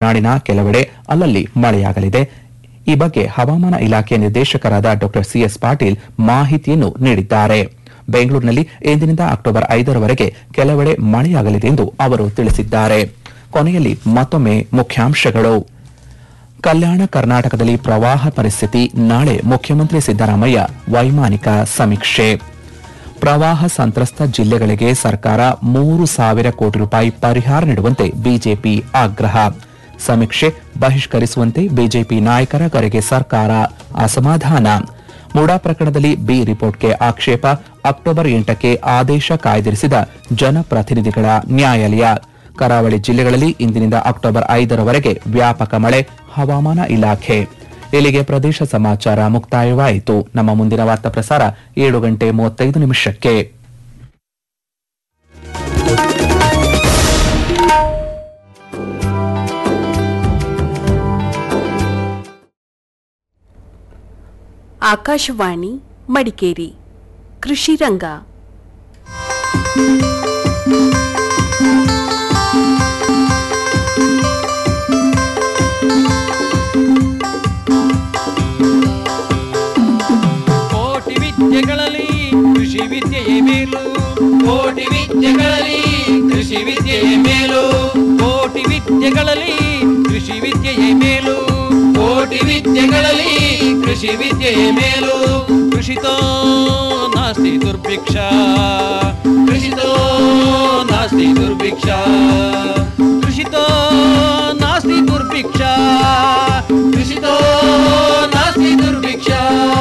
ನಾಡಿನ ಕೆಲವೆಡೆ ಅಲ್ಲಲ್ಲಿ ಮಳೆಯಾಗಲಿದೆ ಈ ಬಗ್ಗೆ ಹವಾಮಾನ ಇಲಾಖೆ ನಿರ್ದೇಶಕರಾದ ಡಾ ಸಿಎಸ್ ಪಾಟೀಲ್ ಮಾಹಿತಿಯನ್ನು ನೀಡಿದ್ದಾರೆ ಬೆಂಗಳೂರಿನಲ್ಲಿ ಇಂದಿನಿಂದ ಅಕ್ಟೋಬರ್ ಐದರವರೆಗೆ ಕೆಲವೆಡೆ ಮಳೆಯಾಗಲಿದೆ ಎಂದು ಅವರು ತಿಳಿಸಿದ್ದಾರೆ ಕೊನೆಯಲ್ಲಿ ಮತ್ತೊಮ್ಮೆ ಮುಖ್ಯಾಂಶಗಳು ಕಲ್ಯಾಣ ಕರ್ನಾಟಕದಲ್ಲಿ ಪ್ರವಾಹ ಪರಿಸ್ಥಿತಿ ನಾಳೆ ಮುಖ್ಯಮಂತ್ರಿ ಸಿದ್ದರಾಮಯ್ಯ ವೈಮಾನಿಕ ಸಮೀಕ್ಷೆ ಪ್ರವಾಹ ಸಂತ್ರಸ್ತ ಜಿಲ್ಲೆಗಳಿಗೆ ಸರ್ಕಾರ ಮೂರು ಸಾವಿರ ಕೋಟಿ ರೂಪಾಯಿ ಪರಿಹಾರ ನೀಡುವಂತೆ ಬಿಜೆಪಿ ಆಗ್ರಹ ಸಮೀಕ್ಷೆ ಬಹಿಷ್ಕರಿಸುವಂತೆ ಬಿಜೆಪಿ ನಾಯಕರ ಕರೆಗೆ ಸರ್ಕಾರ ಅಸಮಾಧಾನ ಮುಡಾ ಪ್ರಕರಣದಲ್ಲಿ ಬಿ ರಿಪೋರ್ಟ್ಗೆ ಆಕ್ಷೇಪ ಅಕ್ಟೋಬರ್ ಎಂಟಕ್ಕೆ ಆದೇಶ ಕಾಯ್ದಿರಿಸಿದ ಜನಪ್ರತಿನಿಧಿಗಳ ನ್ಯಾಯಾಲಯ ಕರಾವಳಿ ಜಿಲ್ಲೆಗಳಲ್ಲಿ ಇಂದಿನಿಂದ ಅಕ್ಟೋಬರ್ ಐದರವರೆಗೆ ವ್ಯಾಪಕ ಮಳೆ ಹವಾಮಾನ ಇಲಾಖೆ ಇಲ್ಲಿಗೆ ಪ್ರದೇಶ ಸಮಾಚಾರ ಮುಕ್ತಾಯವಾಯಿತು ನಮ್ಮ ಮುಂದಿನ ವಾರ್ತಾ ಪ್ರಸಾರ ಏಳು ಗಂಟೆ ಮೂವತ್ತೈದು ನಿಮಿಷಕ್ಕೆ ಆಕಾಶವಾಣಿ ಮಡಿಕೇರಿ ಕೃಷಿ ರಂಗ ಕೋಟಿ ವಿದ್ಯೆಗಳಲ್ಲಿ ಕೃಷಿ ವಿದ್ಯೆಯೇ ಮೇಲು ಕೋಟಿ ವಿದ್ಯೆಗಳಲ್ಲಿ ಕೃಷಿ ವಿದ್ಯೆಯ ಮೇಲು ಕೋಟಿ ವಿದ್ಯೆಗಳಲ್ಲಿ ಕೃಷಿ ವಿದ್ಯೆಯೇ ಮೇಲು ಕೋಟಿ ವಿದ್ಯೆಗಳಲ್ಲಿ ಕೃಷಿ ವಿದ್ಯೆಯ ಮೇಲು ಕೃಷಿತೋ ನಾಸ್ತಿ ದುರ್ಭಿಕ್ಷ ಕೃಷಿತೋ ನಾಸ್ತಿ ದುರ್ಭಿಕ್ಷ ಕೃಷಿತೋ ನಾಸ್ತಿ ದುರ್ಭಿಕ್ಷ ಕೃಷಿತೋ ನಾಸ್ತಿ ದುರ್ಭಿಕ್ಷ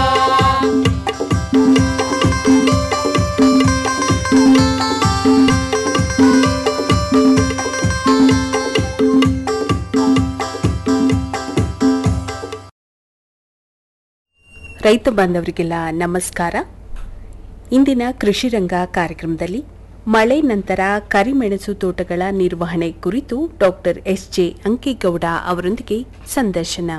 ರೈತ ಬಾಂಧವರಿಗೆಲ್ಲ ನಮಸ್ಕಾರ ಇಂದಿನ ಕೃಷಿ ರಂಗ ಕಾರ್ಯಕ್ರಮದಲ್ಲಿ ಮಳೆ ನಂತರ ಕರಿಮೆಣಸು ತೋಟಗಳ ನಿರ್ವಹಣೆ ಕುರಿತು ಡಾಕ್ಟರ್ ಎಸ್ ಜೆ ಅಂಕೇಗೌಡ ಅವರೊಂದಿಗೆ ಸಂದರ್ಶನ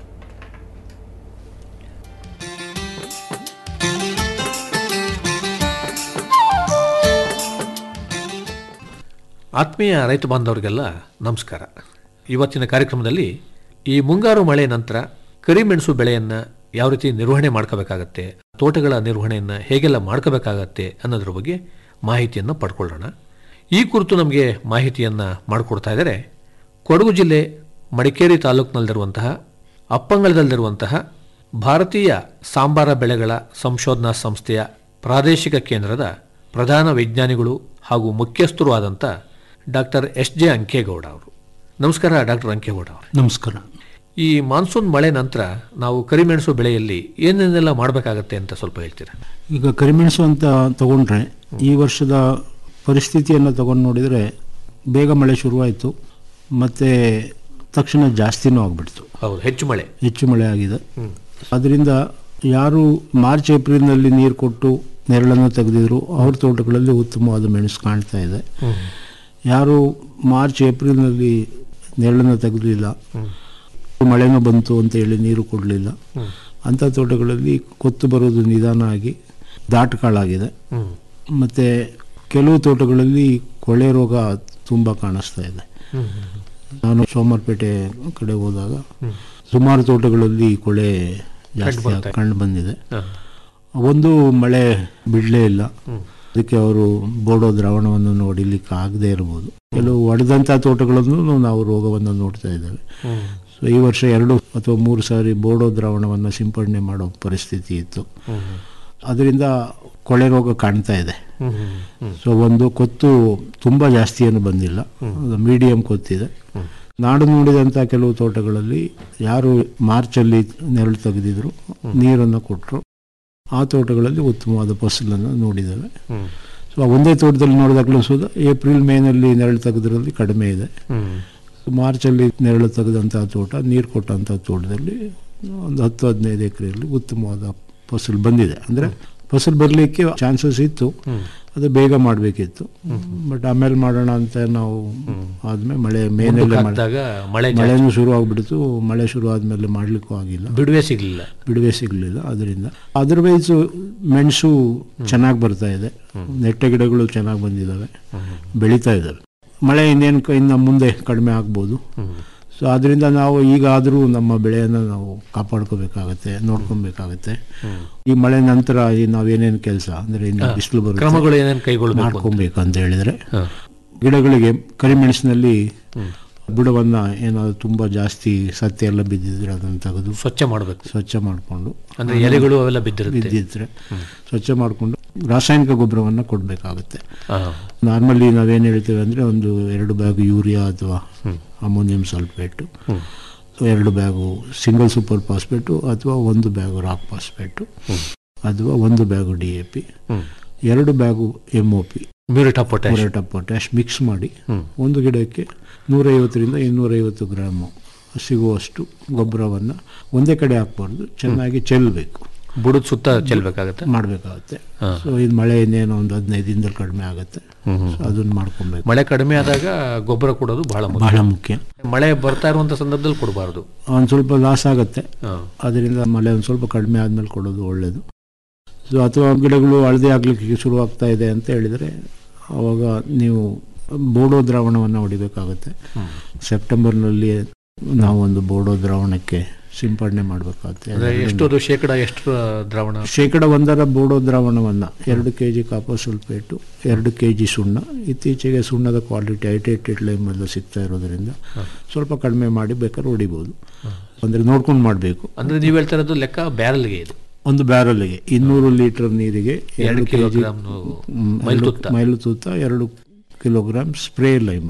ಆತ್ಮೀಯ ರೈತ ಬಾಂಧವರಿಗೆಲ್ಲ ನಮಸ್ಕಾರ ಇವತ್ತಿನ ಕಾರ್ಯಕ್ರಮದಲ್ಲಿ ಈ ಮುಂಗಾರು ಮಳೆ ನಂತರ ಕರಿಮೆಣಸು ಬೆಳೆಯನ್ನು ಯಾವ ರೀತಿ ನಿರ್ವಹಣೆ ಮಾಡ್ಕೋಬೇಕಾಗತ್ತೆ ತೋಟಗಳ ನಿರ್ವಹಣೆಯನ್ನು ಹೇಗೆಲ್ಲ ಮಾಡ್ಕೋಬೇಕಾಗತ್ತೆ ಅನ್ನೋದ್ರ ಬಗ್ಗೆ ಮಾಹಿತಿಯನ್ನು ಪಡ್ಕೊಳ್ಳೋಣ ಈ ಕುರಿತು ನಮಗೆ ಮಾಹಿತಿಯನ್ನು ಮಾಡಿಕೊಡ್ತಾ ಇದ್ದಾರೆ ಕೊಡಗು ಜಿಲ್ಲೆ ಮಡಿಕೇರಿ ತಾಲೂಕಿನಲ್ಲಿರುವಂತಹ ಅಪ್ಪಂಗಳದಲ್ಲಿರುವಂತಹ ಭಾರತೀಯ ಸಾಂಬಾರ ಬೆಳೆಗಳ ಸಂಶೋಧನಾ ಸಂಸ್ಥೆಯ ಪ್ರಾದೇಶಿಕ ಕೇಂದ್ರದ ಪ್ರಧಾನ ವಿಜ್ಞಾನಿಗಳು ಹಾಗೂ ಮುಖ್ಯಸ್ಥರು ಆದಂಥ ಡಾಕ್ಟರ್ ಎಸ್ ಜೆ ಅಂಕೇಗೌಡ ಅವರು ನಮಸ್ಕಾರ ಡಾಕ್ಟರ್ ಅಂಕೇಗೌಡ ಅವರು ನಮಸ್ಕಾರ ಈ ಮಾನ್ಸೂನ್ ಮಳೆ ನಂತರ ನಾವು ಕರಿಮೆಣಸು ಬೆಳೆಯಲ್ಲಿ ಏನೇನೆಲ್ಲ ಮಾಡಬೇಕಾಗತ್ತೆ ಅಂತ ಸ್ವಲ್ಪ ಹೇಳ್ತೀರಾ ಈಗ ಕರಿಮೆಣಸು ಅಂತ ತಗೊಂಡ್ರೆ ಈ ವರ್ಷದ ಪರಿಸ್ಥಿತಿಯನ್ನು ತಗೊಂಡು ನೋಡಿದರೆ ಬೇಗ ಮಳೆ ಶುರುವಾಯಿತು ಮತ್ತು ತಕ್ಷಣ ಜಾಸ್ತಿನೂ ಆಗಿಬಿಡ್ತು ಹೌದು ಹೆಚ್ಚು ಮಳೆ ಹೆಚ್ಚು ಮಳೆ ಆಗಿದೆ ಅದರಿಂದ ಯಾರು ಮಾರ್ಚ್ ಏಪ್ರಿಲ್ನಲ್ಲಿ ನೀರು ಕೊಟ್ಟು ನೆರಳನ್ನು ತೆಗೆದಿದ್ರು ಅವ್ರ ತೋಟಗಳಲ್ಲಿ ಉತ್ತಮವಾದ ಮೆಣಸು ಕಾಣ್ತಾ ಇದೆ ಯಾರು ಮಾರ್ಚ್ ಏಪ್ರಿಲ್ನಲ್ಲಿ ನೆರಳನ್ನು ತೆಗೆದಿಲ್ಲ ಮಳೆನೂ ಬಂತು ಅಂತ ಹೇಳಿ ನೀರು ಕೊಡಲಿಲ್ಲ ಅಂಥ ತೋಟಗಳಲ್ಲಿ ಕೊತ್ತು ಬರೋದು ನಿಧಾನ ಆಗಿ ದಾಟುಕಾಳಾಗಿದೆ ಮತ್ತು ಕೆಲವು ತೋಟಗಳಲ್ಲಿ ಕೊಳೆ ರೋಗ ತುಂಬ ಕಾಣಿಸ್ತಾ ಇದೆ ನಾನು ಸೋಮವಾರಪೇಟೆ ಕಡೆ ಹೋದಾಗ ಸುಮಾರು ತೋಟಗಳಲ್ಲಿ ಕೊಳೆ ಜಾಸ್ತಿ ಆಗ್- ಕಂಡು ಬಂದಿದೆ ಒಂದು ಮಳೆ ಬಿಡಲೇ ಇಲ್ಲ ಅದಕ್ಕೆ ಅವರು ಬೋಡೋ ದ್ರಾವಣವನ್ನು ನೋಡಿಲಿಕ್ಕೆ ಆಗದೆ ಇರಬಹುದು ಕೆಲವು ಒಡೆದಂಥ ತೋಟಗಳನ್ನು ನಾವು ರೋಗವನ್ನು ನೋಡ್ತಾ ಇದ್ದೇವೆ ಸೊ ಈ ವರ್ಷ ಎರಡು ಅಥವಾ ಮೂರು ಸಾರಿ ಬೋಡೋ ದ್ರಾವಣವನ್ನು ಸಿಂಪಡಣೆ ಮಾಡೋ ಪರಿಸ್ಥಿತಿ ಇತ್ತು ಅದರಿಂದ ಕೊಳೆ ರೋಗ ಕಾಣ್ತಾ ಇದೆ ಸೊ ಒಂದು ಕೊತ್ತು ತುಂಬ ಜಾಸ್ತಿ ಏನು ಬಂದಿಲ್ಲ ಮೀಡಿಯಂ ಕೊತ್ತಿದೆ ನಾಡು ನೋಡಿದಂಥ ಕೆಲವು ತೋಟಗಳಲ್ಲಿ ಯಾರು ಮಾರ್ಚಲ್ಲಿ ನೆರಳು ತೆಗೆದಿದ್ರು ನೀರನ್ನು ಕೊಟ್ಟರು ಆ ತೋಟಗಳಲ್ಲಿ ಉತ್ತಮವಾದ ಫಸಲನ್ನು ನೋಡಿದ್ದೇವೆ ಸೊ ಆ ಒಂದೇ ತೋಟದಲ್ಲಿ ನೋಡಿದಾಗಲೂ ಸುದ ಏಪ್ರಿಲ್ ಮೇನಲ್ಲಿ ನೆರಳು ತೆಗೆದ್ರಲ್ಲಿ ಕಡಿಮೆ ಇದೆ ಮಾರ್ಚಲ್ಲಿ ನೆರಳು ತೆಗೆದಂಥ ತೋಟ ನೀರು ಕೊಟ್ಟಂಥ ತೋಟದಲ್ಲಿ ಒಂದು ಹತ್ತು ಹದಿನೈದು ಎಕರೆಯಲ್ಲಿ ಉತ್ತಮವಾದ ಫಸಲು ಬಂದಿದೆ ಅಂದರೆ ಫಸಲು ಬರಲಿಕ್ಕೆ ಚಾನ್ಸಸ್ ಇತ್ತು ಅದು ಬೇಗ ಮಾಡಬೇಕಿತ್ತು ಬಟ್ ಆಮೇಲೆ ಮಾಡೋಣ ಅಂತ ನಾವು ಆದ್ಮೇಲೆ ಮಳೆ ಮೇನಲ್ಲೇ ಮಳೆ ಹಾಕಿದಾಗ ಮಳೆ ಜಾಸ್ತಿ. ಮಳೆನೂ ಶುರು ಆಗ್ಬಿಡ್ತು ಮಳೆ ಶುರು ಆದ್ಮೇಲೆ ಮಾಡ್ಲಿಕ್ಕೂ ಆಗಿಲ್ಲ ಬಿಡುವೆ ಸಿಗಲಿಲ್ಲ ಬಿಡುವೆ ಸಿಗಲಿಲ್ಲ ಅದರಿಂದ ಅದರ್ವೈಸ್ ಮೆಣಸು ಚೆನ್ನಾಗಿ ಬರ್ತಾ ಇದೆ ನೆಟ್ಟೆ ಗಿಡಗಳು ಚೆನ್ನಾಗಿ ಬಂದಿದ್ದಾವೆ ಬೆಳೀತಾ ಇದ್ದಾವೆ ಮಳೆ ಇನ್ನೇನು ಕ- ಇನ್ನು ಮುಂದೆ ಕಡಿಮೆ ಆಗ್ಬೋದು ಸೊ ಅದರಿಂದ ನಾವು ಈಗಾದರೂ ನಮ್ಮ ಬೆಳೆಯನ್ನು ನಾವು ಕಾಪಾಡ್ಕೋಬೇಕಾಗತ್ತೆ ನೋಡ್ಕೊಬೇಕಾಗತ್ತೆ ಈ ಮಳೆ ನಂತರ ಈ ನಾವೇನೇನು ಕೆಲಸ ಅಂದರೆ ಇನ್ನು ಬಿಸಿಲು ಬರುತ್ತೆ ಕ್ರಮಗಳು ಏನೇನು ಕೈಗೊಳ್ಳಬೇಕು ಅಂತ? ಮಾಡ್ಕೊಬೇಕು ಅಂತ ಹೇಳಿದ್ರೆ ಹಾ. ಗಿಡಗಳಿಗೆ ಕರಿಮೆಣಸಿನಲ್ಲಿ ಬುಡವನ್ನ ಏನಾದ್ರು ತುಂಬಾ ಜಾಸ್ತಿ ಸತ್ಯ ಎಲ್ಲ ಬಿದ್ದಿದ್ರೆ ಅದನ್ನು ತೆಗೆದು ಸ್ವಚ್ಛ ಮಾಡಬೇಕು ಸ್ವಚ್ಛ ಮಾಡಿಕೊಂಡು ಅಂದ್ರೆ ಎಲೆಗಳು ಅವೆಲ್ಲ ಬಿದ್ದಿರುತ್ತೆ ಬಿದ್ದಿದ್ರೆ ಸ್ವಚ್ಛ ಮಾಡಿಕೊಂಡು ರಾಸಾಯನಿಕ ಗೊಬ್ಬರವನ್ನು ಕೊಡಬೇಕಾಗುತ್ತೆ ಹಾ. ನಾರ್ಮಲಿ ನಾವೇನು ಹೇಳ್ತೇವೆ ಅಂದರೆ ಒಂದು ಎರಡು ಬ್ಯಾಗ್ ಯೂರಿಯಾ ಅಥವಾ ಅಮೋನಿಯಂ ಸಲ್ಫೇಟು ಎರಡು ಬ್ಯಾಗು ಸಿಂಗಲ್ ಸೂಪರ್ ಫಾಸ್ಫೇಟು ಅಥವಾ ಒಂದು ಬ್ಯಾಗು ರಾಕ್ ಫಾಸ್ಫೇಟು ಅಥವಾ ಒಂದು bag D A P hmm. ಎರಡು bag M O P muriate of potash muriate of potash mix ಮಾಡಿ ಒಂದು ಗಿಡಕ್ಕೆ ನೂರೈವತ್ತರಿಂದ ಇನ್ನೂರೈವತ್ತು ಗ್ರಾಮ್ ಸಿಗುವಷ್ಟು ಗೊಬ್ಬರವನ್ನು ಒಂದೇ ಕಡೆ ಹಾಕ್ಬಾರ್ದು ಚೆನ್ನಾಗಿ ಚೆಲ್ಲಬೇಕು ಬುಡದ ಸುತ್ತ ಚೆಲ್ಬೇಕಾಗತ್ತೆ ಮಾಡಬೇಕಾಗುತ್ತೆ ಸೊ ಇದು ಮಳೆ ಇನ್ನೇನು ಒಂದು ಹದಿನೈದು ದಿನದಲ್ಲಿ ಕಡಿಮೆ ಆಗುತ್ತೆ ಸೊ ಅದನ್ನ ಮಾಡ್ಕೊಬೇಕು ಮಳೆ ಕಡಿಮೆ ಆದಾಗ ಗೊಬ್ಬರ ಕೊಡೋದು ಬಹಳ ಮುಖ್ಯ ಬಹಳ ಮುಖ್ಯ ಮಳೆ ಬರ್ತಾ ಇರುವಂತ ಸಂದರ್ಭದಲ್ಲಿ ಕೊಡಬಾರದು ಒಂದು ಸ್ವಲ್ಪ ಲಾಸ್ ಆಗುತ್ತೆ ಅದರಿಂದ ಮಳೆ ಒಂದು ಸ್ವಲ್ಪ ಕಡಿಮೆ ಆದಮೇಲೆ ಕೊಡೋದು ಒಳ್ಳೆಯದು ಸೊ ಅಥವಾ ಗಿಡಗಳು ಹಳದಿ ಆಗಲಿಕ್ಕೆ ಶುರು ಆಗ್ತಾ ಇದೆ ಅಂತ ಹೇಳಿದರೆ ಆವಾಗ ನೀವು ಬೋಡೋ ದ್ರಾವಣವನ್ನು ಹೊಡಿಬೇಕಾಗುತ್ತೆ ಸೆಪ್ಟೆಂಬರ್ನಲ್ಲಿ ನಾವು ಒಂದು ಬೋಡೋ ದ್ರಾವಣಕ್ಕೆ ಸಿಂಪಡಣೆ ಮಾಡಬೇಕಾಗುತ್ತೆ ಅಂದ್ರೆ ಎಷ್ಟು ಅದು ಶೇಕಡ ಎಷ್ಟು ದ್ರಾವಣ ಶೇಕಡ ಒಂದರ ಬೋಡೋ ದ್ರಾವಣವನ್ನು ಎರಡು ಕೆ ಜಿ ಕಾಪರ್ ಸಲ್ಫೇಟು ಎರಡು ಕೆ ಜಿ ಸುಣ್ಣ ಇತ್ತೀಚೆಗೆ ಸುಣ್ಣದ ಕ್ವಾಲಿಟಿ ಐಟೇಟೆಡ್ ಲೈಮ್ ಎಲ್ಲ ಸಿಗ್ತಾ ಇರೋದ್ರಿಂದ ಸ್ವಲ್ಪ ಕಡಿಮೆ ಮಾಡಿ ಬೇಕಾದ್ರೆ ಹೊಡಿಬೋದು ಅಂದರೆ ನೋಡ್ಕೊಂಡು ಮಾಡಬೇಕು ಅಂದ್ರೆ ನೀವು ಹೇಳ್ತಾ ಇರೋದು ಲೆಕ್ಕ ಬ್ಯಾರಲ್ಗೆ ಇದು ಒಂದು ಬ್ಯಾರಲ್ಗೆ ಇನ್ನೂರು ಲೀಟರ್ ನೀರಿಗೆ ಎರಡು ಎರಡು ಕೆ ಜಿ ಕಿಲೋಗ್ರಾಮ್ ಮೈಲ್ತುತ್ತ ಮೈಲು ತೂತ ಎರಡು ಕಿಲೋಗ್ರಾಮ್ ಸ್ಪ್ರೇ ಲೈಮು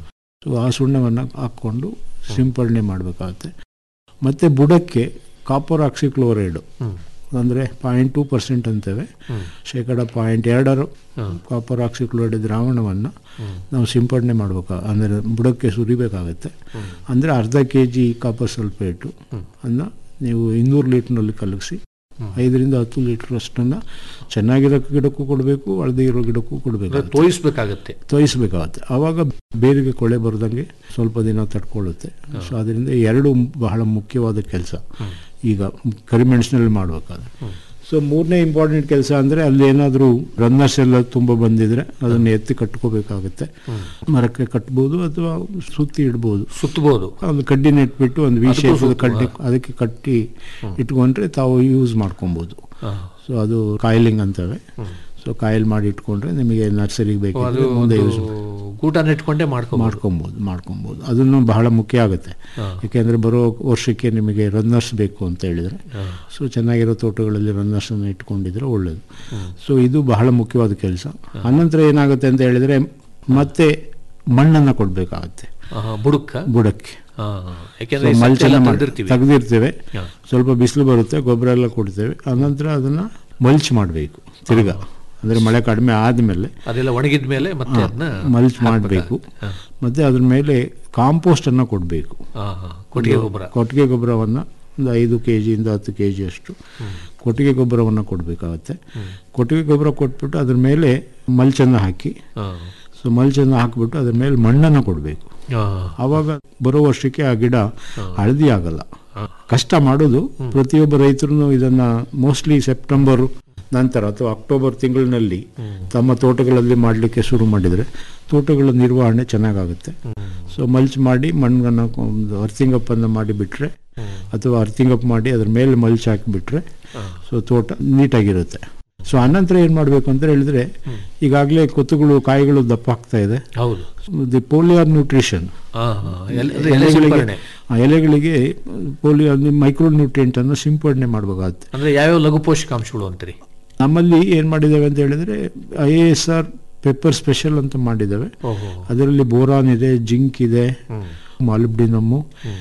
ಸೊ ಆ ಸುಣ್ಣವನ್ನು ಹಾಕ್ಕೊಂಡು ಸಿಂಪಡಣೆ ಮಾಡಬೇಕಾಗುತ್ತೆ ಮತ್ತು ಬುಡಕ್ಕೆ ಕಾಪರ್ ಆಕ್ಸಿಕ್ಲೋರೈಡು ಅಂದರೆ ಪಾಯಿಂಟ್ ಟೂ ಪರ್ಸೆಂಟ್ ಅಂತೇವೆ ಶೇಕಡ ಪಾಯಿಂಟ್ ಎರಡರ ಕಾಪರ್ ಆಕ್ಸಿಕ್ಲೋರೈಡ್ ದ್ರಾವಣವನ್ನು ನಾವು ಸಿಂಪಡಣೆ ಮಾಡಬೇಕು ಅಂದರೆ ಬುಡಕ್ಕೆ ಸುರಿಬೇಕಾಗುತ್ತೆ ಅಂದರೆ ಅರ್ಧ ಕೆ ಜಿ ಕಾಪರ್ ಸಲ್ಫೇಟು ಅನ್ನು ನೀವು ಇನ್ನೂರು ಲೀಟ್ರ್ನಲ್ಲಿ ಕಲಗಿಸಿ ಐದರಿಂದ ಹತ್ತು ಲೀಟರ್ ಅಷ್ಟನ್ನು ಚೆನ್ನಾಗಿರೋ ಗಿಡಕ್ಕೂ ಕೊಡಬೇಕು ಹಳದಿ ಇರೋ ಗಿಡಕ್ಕೂ ಕೊಡಬೇಕು ತೋಯಿಸ್ಬೇಕಾಗತ್ತೆ ತೋಯಿಸ್ಬೇಕಾಗತ್ತೆ ಆವಾಗ ಬೇರಿಗೆ ಕೊಳೆ ಬರ್ದಂಗೆ ಸ್ವಲ್ಪ ದಿನ ತಡ್ಕೊಳ್ಳುತ್ತೆ ಸೊ ಅದರಿಂದ ಎರಡು ಬಹಳ ಮುಖ್ಯವಾದ ಕೆಲಸ ಈಗ ಕರಿಮೆಣಸಿನಲ್ಲಿ ಮಾಡಬೇಕಾದ್ರೆ ಸೊ ಮೂರನೇ ಇಂಪಾರ್ಟೆಂಟ್ ಕೆಲಸ ಅಂದರೆ ಅಲ್ಲಿ ಏನಾದರೂ ರನ್ನರ್ಸ್ ಎಲ್ಲ ತುಂಬ ಬಂದಿದ್ರೆ ಅದನ್ನು ಎತ್ತಿ ಕಟ್ಕೋಬೇಕಾಗುತ್ತೆ ಮರಕ್ಕೆ ಕಟ್ಬೋದು ಅಥವಾ ಸುತ್ತಿ ಇಡ್ಬೋದು ಸುತ್ತಬಹುದು ಒಂದು ಕಡ್ಡಿ ನೆಟ್ಬಿಟ್ಟು ಒಂದು ವಿ ಅದಕ್ಕೂ ಶೇಪ್ ಸುತ್ತು, ಕಡ್ಡಿ ಅದಕ್ಕೆ ಕಟ್ಟಿ ಇಟ್ಕೊಂಡ್ರೆ ತಾವು ಯೂಸ್ ಮಾಡ್ಕೊಬೋದು ಸೊ ಅದು ಕಾಯಿಲಿಂಗ್ ಅಂತವೆ ಸೊ ಕಾಯಿಲ್ ಮಾಡಿ ಇಟ್ಕೊಂಡ್ರೆ ನಿಮಗೆ ನರ್ಸರಿಗೆ ಅದು ಬೇಕಿದ್ರೆ ಮುಂದೆ ಯೂಸ್ ಗೂಟ ನೆಟ್ಕೊಂಡೇ ಮಾಡ್ಕೊ ಮಾಡ್ಕೊಬೋದು ಮಾಡ್ಕೊಬೋದು ಅದನ್ನು ಬಹಳ ಮುಖ್ಯ ಆಗುತ್ತೆ ಯಾಕೆಂದರೆ ಬರೋ ವರ್ಷಕ್ಕೆ ನಿಮಗೆ ರನ್ನರ್ಸ್ ಬೇಕು ಅಂತ ಹೇಳಿದರೆ ಸೊ ಚೆನ್ನಾಗಿರೋ ತೋಟಗಳಲ್ಲಿ ರನ್ನರ್ಸನ್ನು ಇಟ್ಕೊಂಡಿದ್ರೆ ಒಳ್ಳೆಯದು ಸೊ ಇದು ಬಹಳ ಮುಖ್ಯವಾದ ಕೆಲಸ ಅನಂತರ ಏನಾಗುತ್ತೆ ಅಂತ ಹೇಳಿದರೆ ಮತ್ತೆ ಮಣ್ಣನ್ನು ಕೊಡಬೇಕಾಗತ್ತೆ ಬುಡಕ್ಕ ಬುಡಕ್ಕೆ ಹಾ, ಯಾಕೆಂದ್ರೆ ಈ ಮಲ್ಚ್ ಸತ್ಯ ಎಲ್ಲ ಎಲ್ಲ ಮಾಡಿ ತೆಗ್ದಿರ್ತೀವಿ. ತೆಗೆದಿರ್ತೇವೆ ಹಾ. ಸ್ವಲ್ಪ ಬಿಸಿಲು ಬರುತ್ತೆ ಗೊಬ್ಬರ ಎಲ್ಲ ಕೊಡ್ತೇವೆ ಅನಂತರ ಅದನ್ನು ಮಲ್ಚ್ ಮಾಡಬೇಕು ತಿರ್ಗಾ ಅಂದರೆ ಮಳೆ ಕಡಿಮೆ ಆದಮೇಲೆ ಅದೆಲ್ಲ ಒಣಗಿದ ಮೇಲೆ ಮತ್ತೆ ಅದನ್ನ ಮಲ್ಚ್ ಮಾಡಬೇಕು ಮತ್ತೆ ಅದ್ರ ಮೇಲೆ ಕಾಂಪೋಸ್ಟನ್ನು ಕೊಡಬೇಕು ಕೊಟ್ಟಿಗೆ ಗೊಬ್ಬರ ಕೊಟ್ಟಿಗೆ ಗೊಬ್ಬರವನ್ನು ಒಂದು ಐದು ಕೆ ಜಿಯಿಂದ ಹತ್ತು ಕೆ ಜಿ ಅಷ್ಟು ಕೊಟ್ಟಿಗೆ ಗೊಬ್ಬರವನ್ನು ಕೊಡಬೇಕಾಗತ್ತೆ ಕೊಟ್ಟಿಗೆ ಗೊಬ್ಬರ ಕೊಟ್ಬಿಟ್ಟು ಅದ್ರ ಮೇಲೆ ಮಲ್ಚನ್ನು ಹಾಕಿ ಹಾ. ಸೊ ಮಲ್ಚನ್ನು ಹಾಕಿಬಿಟ್ಟು ಅದ್ರ ಮೇಲೆ ಮಣ್ಣನ್ನು ಕೊಡಬೇಕು ಹಾ. ಆವಾಗ ಬರೋ ವರ್ಷಕ್ಕೆ ಆ ಗಿಡ ಹಳದಿ ಆಗಲ್ಲ ಕಷ್ಟ ಮಾಡೋದು ಪ್ರತಿಯೊಬ್ಬ ರೈತರು ಇದನ್ನ ಮೋಸ್ಟ್ಲಿ ಸೆಪ್ಟೆಂಬರ್ ನಂತರ ಅಥವಾ ಅಕ್ಟೋಬರ್ ತಿಂಗಳಿನಲ್ಲಿ ತಮ್ಮ ತೋಟಗಳಲ್ಲಿ ಮಾಡಲಿಕ್ಕೆ ಶುರು ಮಾಡಿದರೆ ತೋಟಗಳ ನಿರ್ವಹಣೆ ಚೆನ್ನಾಗಾಗುತ್ತೆ ಸೊ ಮಲ್ಚ್ ಮಾಡಿ ಮಣ್ಣನ್ನು ಒಂದು ಅರ್ಥಿಂಗ್ ಅಪ್ ಅನ್ನು ಮಾಡಿ ಬಿಟ್ರೆ ಅಥವಾ ಅರ್ಥಿಂಗ್ ಅಪ್ ಮಾಡಿ ಅದ್ರ ಮೇಲೆ ಮಲ್ಚ್ ಹಾಕಿಬಿಟ್ರೆ ಸೊ ತೋಟ ನೀಟಾಗಿರುತ್ತೆ ಸೊ ಅನಂತರ ಏನು ಮಾಡಬೇಕು ಅಂತ ಹೇಳಿದ್ರೆ ಈಗಾಗಲೇ ಕೊತ್ತುಗಳು ಕಾಯಿಗಳು ದಪ್ಪ ಆಗ್ತಾ ಇದೆ ಹೌದು ದಿ ಪೋಲಿಯರ್ ನ್ಯೂಟ್ರಿಷನ್ ಹಾ, ಹಾ. ಎಲೆ- ಅದು ಎಲೆ ಸಿಂಪರಣೆ ಆ ಎಲೆಗಳಿಗೆ ಪೋಲಿಯೋ ಮೈಕ್ರೋ ನ್ಯೂಟ್ರಿಯೆಂಟ್ ಅನ್ನು ಸಿಂಪಡಣೆ ಮಾಡಬೇಕಾಗುತ್ತೆ ಅಂದ್ರೆ ಯಾವ್ಯಾವ ಲಘು ಪೋಷಕಾಂಶಗಳು ಅಂತೀರಿ ನಮ್ಮಲ್ಲಿ ಏನು ಮಾಡಿದ್ದೇವೆ ಅಂತ ಹೇಳಿದ್ರೆ I A S R pepper special ಅಂತ ಮಾಡಿದ್ದೇವೆ ಓಹೋ ಅದರಲ್ಲಿ ಬೋರಾನ್ ಇದೆ ಜಿಂಕ್ ಇದೆ ಮಾಲಿಬ್ಡಿನಮ್ಮು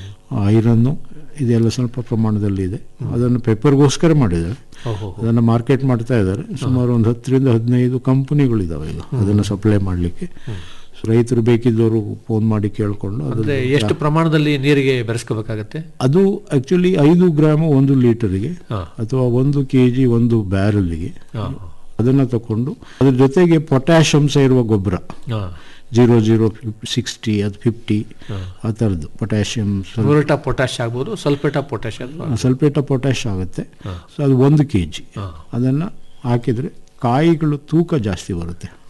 ಐರನ್ನು ಇದೆಲ್ಲ ಸ್ವಲ್ಪ ಪ್ರಮಾಣದಲ್ಲಿ ಇದೆ ಅದನ್ನು ಪೆಪ್ಪರ್ಗೋಸ್ಕರ ಮಾಡಿದ್ದೇವೆ ಓಹೋ ಅದನ್ನು ಮಾರ್ಕೆಟ್ ಮಾಡ್ತಾ ಇದ್ದಾರೆ ಸುಮಾರು ಒಂದು ಹತ್ತರಿಂದ ಹದಿನೈದು ಕಂಪನಿಗಳಿದ್ದಾವೆ ಈಗ ಅದನ್ನು ಸಪ್ಲೈ ಮಾಡಲಿಕ್ಕೆ ರೈತರು ಬೇಕಿದ್ದವರು ಫೋನ್ ಮಾಡಿ ಕೇಳಿಕೊಂಡು ಅಂದ್ರೆ ಅದನ್ನು ಎಷ್ಟು ಪ್ರಮಾಣದಲ್ಲಿ ನೀರಿಗೆ ಬೆರೆಸ್ಕೋಬೇಕಾಗತ್ತೆ ಅದು ಆಕ್ಚುಲಿ ಐದು ಗ್ರಾಮ್ ಒಂದು ಲೀಟರ್ಗೆ ಹಾ. ಅಥವಾ ಒಂದು ಕೆ ಜಿ ಒಂದು ಬ್ಯಾರಲ್ಗೆ ಹಾ. ಅದನ್ನು ತಕೊಂಡು ಅದ್ರ ಜೊತೆಗೆ ಪೊಟ್ಯಾಶ್ ಅಂಶ ಇರುವ ಗೊಬ್ಬರ ಹಾ. ಜೀರೋ ಜೀರೋ ಸಿಕ್ಸ್ಟಿ ಅದು ಫಿಫ್ಟಿ ಆ ಥರದ್ದು ಪೊಟ್ಯಾಷಿಯಂ ಮ್ಯೂರೇಟ್ ಆಫ್ ಪೊಟ್ಯಾಶ್ ಆಗ್ಬೋದು ಸಲ್ಫೇಟ್ ಆಫ್ ಪೊಟ್ಯಾಶ್ ಆಗ್ಬೋದು ಸಲ್ಫೇಟ್ ಆಫ್ ಪೊಟ್ಯಾಶ್ ಆಗುತ್ತೆ ಸೊ ಅದು ಒಂದು ಕೆ ಜಿ ಅದನ್ನು ಹಾಕಿದರೆ ಕಾಯಿಗಳು ತೂಕ ಜಾಸ್ತಿ ಬರುತ್ತೆ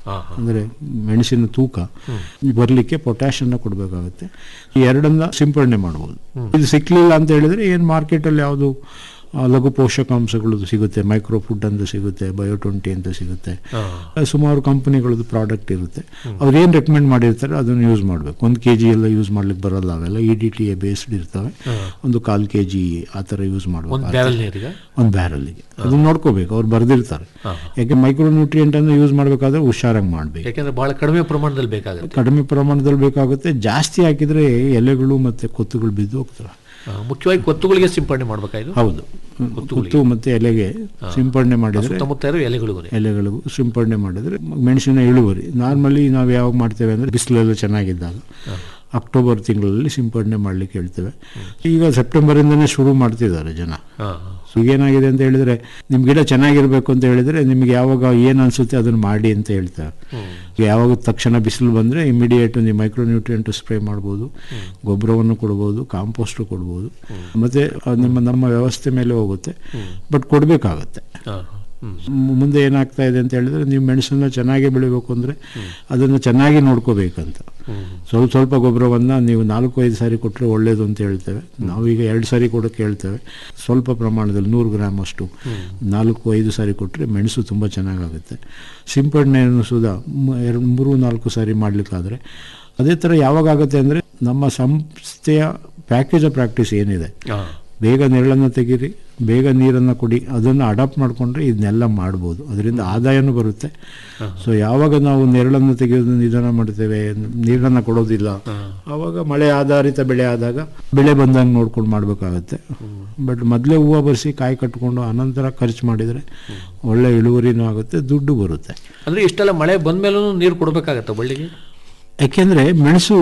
ಹಾ, ಹಾ. ಅಂದರೆ ಮೆಣಸಿನ ತೂಕ ಬರಲಿಕ್ಕೆ ಪೊಟ್ಯಾಷನ್ನ ಕೊಡಬೇಕಾಗುತ್ತೆ ಈ ಎರಡನ್ನ ಸಿಂಪಡಣೆ ಮಾಡ್ಬೋದು ಇದು ಸಿಕ್ಲಿಲ್ಲ ಅಂತ ಹೇಳಿದ್ರೆ ಏನು ಮಾರ್ಕೆಟಲ್ಲಿ ಯಾವುದು ಆ, ಲಘು ಪೋಷಕಾಂಶಗಳು ಸಿಗುತ್ತೆ ಮೈಕ್ರೋ ಫುಡ್ ಅಂತ ಸಿಗುತ್ತೆ ಬಯೋ ಟ್ವೆಂಟಿ ಅಂತ ಸಿಗುತ್ತೆ ಹಾ. ಸುಮಾರು ಕಂಪನಿಗಳದ್ದು ಪ್ರಾಡಕ್ಟ್ ಇರುತ್ತೆ ಅವ್ರು ಏನು ರೆಕಮೆಂಡ್ ಮಾಡಿರ್ತಾರೆ ಅದನ್ನು ಯೂಸ್ ಮಾಡಬೇಕು ಒಂದು ಕೆ ಜಿ ಎಲ್ಲ ಯೂಸ್ ಮಾಡ್ಲಿಕ್ಕೆ ಬರಲ್ಲ ಅವೆಲ್ಲ E D T A based ಇರ್ತವೆ ಒಂದು ಕಾಲು ಕೆ ಜಿ ಆ ಥರ ಯೂಸ್ ಒಂದು ಮಾಡಬೇಕು ಬ್ಯಾರಲ್ ನೀರಿಗೆ ಒಂದು ಬ್ಯಾರಲ್ಲಿಗೆ ಅದನ್ನ ನೋಡ್ಕೋಬೇಕು ಅವ್ರು ಬರ್ದಿರ್ತಾರೆ ಹಾ. ಯಾಕೆ ಮೈಕ್ರೋ ನ್ಯೂಟ್ರಿಯೆಂಟ್ ಅನ್ನು ಯೂಸ್ ಮಾಡಬೇಕಾದ್ರೆ ಹುಷಾರಾಗಿ ಮಾಡಬೇಕು ಯಾಕೆಂದ್ರೆ ಬಹಳ ಕಡಿಮೆ ಪ್ರಮಾಣದಲ್ಲಿ ಬೇಕಾಗುತ್ತೆ ಕಡಿಮೆ ಪ್ರಮಾಣದಲ್ಲಿ ಬೇಕಾಗುತ್ತೆ ಜಾಸ್ತಿ ಹಾಕಿದ್ರೆ ಎಲೆಗಳು ಮತ್ತೆ ಕೊತ್ತುಗಳು ಬಿದ್ದು ಹೋಗ್ತವೆ ಆ, ಮುಖ್ಯವಾಗಿ ಕೊತ್ತುಗಳಿಗೆ ಸಿಂಪಡಣೆ ಮಾಡ್ಬೇಕಾಯ್ತು ಹೌದು ಕೊತ್ತು ಮತ್ತೆ ಎಲೆಗೆ ಸಿಂಪಡಣೆ ಮಾಡಿದ್ರೆ ಸುತ್ತಮುತ್ತ ಇರೋ ಎಲೆಗಳಿಗೂ ಎಲೆಗಳಿಗೂ ಸಿಂಪಡಣೆ ಮಾಡಿದ್ರೆ ಮೆಣಸಿನ ಇಳುವರಿ ನಾರ್ಮಲಿ ನಾವು ಯಾವಾಗ ಮಾಡ್ತೇವೆ ಅಂದರೆ ಬಿಸಿಲೆಲ್ಲ ಚೆನ್ನಾಗಿದ್ದಾಗ ಅಕ್ಟೋಬರ್ ತಿಂಗಳಲ್ಲಿ ಸಿಂಪಡಣೆ ಮಾಡಲಿಕ್ಕೆ ಹೇಳ್ತೇವೆ ಈಗ ಸೆಪ್ಟೆಂಬರಿಂದನೇ ಶುರು ಮಾಡ್ತಿದ್ದಾರೆ ಜನ ಹಾ ಸೊ ಈಗೇನಾಗಿದೆ ಅಂತ ಹೇಳಿದ್ರೆ ನಿಮ್ಮ ಗಿಡ ಚೆನ್ನಾಗಿರ್ಬೇಕು ಅಂತ ಹೇಳಿದ್ರೆ ನಿಮ್ಗೆ ಯಾವಾಗ ಏನು ಅನ್ಸುತ್ತೆ ಅದನ್ನ ಮಾಡಿ ಅಂತ ಹೇಳ್ತಾರೆ ಯಾವಾಗ ತಕ್ಷಣ ಬಿಸಿಲು ಬಂದರೆ ಇಮಿಡಿಯೇಟ್ ನೀವು ಮೈಕ್ರೋ ನ್ಯೂಟ್ರಿಯೆಂಟ್ ಸ್ಪ್ರೇ ಮಾಡ್ಬೋದು ಗೊಬ್ಬರವನ್ನು ಕೊಡ್ಬೋದು ಕಾಂಪೋಸ್ಟ್ ಕೊಡ್ಬೋದು ಮತ್ತೆ ಅದು ನಿಮ್ಮ ನಮ್ಮ ವ್ಯವಸ್ಥೆ ಮೇಲೆ ಹೋಗುತ್ತೆ ಬಟ್ ಕೊಡಬೇಕಾಗತ್ತೆ ಹಾ ಹ್ಮ್ ಮು- ಮುಂದೆ ಏನಾಗ್ತಾ ಇದೆ ಅಂತ ಹೇಳಿದ್ರೆ ನೀವು ಮೆಣಸನ್ನ ಚೆನ್ನಾಗಿ ಬೆಳಿಬೇಕು ಅಂದರೆ ಅದನ್ನು ಚೆನ್ನಾಗಿ ನೋಡ್ಕೋಬೇಕಂತ ಸ್ವಲ್ಪ ಸ್ವಲ್ಪ ಗೊಬ್ಬರವನ್ನು ನೀವು ನಾಲ್ಕು ಐದು ಸಾರಿ ಕೊಟ್ಟರೆ ಒಳ್ಳೇದು ಅಂತ ಹೇಳ್ತೇವೆ ನಾವೀಗ ಎರಡು ಸಾರಿ ಕೊಡೋಕ್ಕೆ ಹೇಳ್ತೇವೆ ಸ್ವಲ್ಪ ಪ್ರಮಾಣದಲ್ಲಿ ನೂರು ಗ್ರಾಮ್ ಅಷ್ಟು ನಾಲ್ಕು ಐದು ಸಾರಿ ಕೊಟ್ಟರೆ ಮೆಣಸು ತುಂಬ ಚೆನ್ನಾಗಾಗುತ್ತೆ ಸಿಂಪಡಣೆಯನ್ನು ಸುಧಾ ಮು- ಎರಡು ಮೂರು ನಾಲ್ಕು ಸಾರಿ ಮಾಡಲಿಕ್ಕಾದ್ರೆ ಅದೇ ಥರ ಯಾವಾಗ ಆಗುತ್ತೆ ಅಂದರೆ ನಮ್ಮ ಸಂಸ್ಥೆಯ ಪ್ಯಾಕೇಜ್ ಆಫ್ ಪ್ರಾಕ್ಟೀಸ್ ಏನಿದೆ ಹಾ ಬೇಗ ನೆರಳನ್ನು ತೆಗೀರಿ ಬೇಗ ನೀರನ್ನು ಕೊಡಿ ಅದನ್ನು ಅಡಾಪ್ಟ್ ಮಾಡಿಕೊಂಡ್ರೆ ಇದನ್ನೆಲ್ಲ ಮಾಡ್ಬೋದು ಅದರಿಂದ ಆದಾಯನೂ ಬರುತ್ತೆ ಸೊ ಯಾವಾಗ ನಾವು ನೆರಳನ್ನು ತೆಗೆಯೋದು ನಿಧಾನ ಮಾಡ್ತೇವೆ ನೀರನ್ನು ಕೊಡೋದಿಲ್ಲ ಆವಾಗ ಮಳೆ ಆಧಾರಿತ ಬೆಳೆ ಆದಾಗ ಬೆಳೆ ಬಂದಂಗೆ ನೋಡ್ಕೊಂಡು ಮಾಡಬೇಕಾಗತ್ತೆ ಬಟ್ ಮೊದಲೇ ಹೂವು ಬರ್ಸಿ ಕಾಯಿ ಕಟ್ಕೊಂಡು ಅನಂತರ ಖರ್ಚು ಮಾಡಿದರೆ ಒಳ್ಳೆ ಇಳುವರಿನೂ ಆಗುತ್ತೆ ದುಡ್ಡು ಬರುತ್ತೆ ಅಂದ್ರೆ ಇಷ್ಟೆಲ್ಲ ಮಳೆ ಬಂದ್ಮೇಲೂ ನೀರು ಕೊಡ್ಬೇಕಾಗತ್ತ ಬಳ್ಳಿಗೆ ಯಾಕೆಂದರೆ ಮೆಣಸು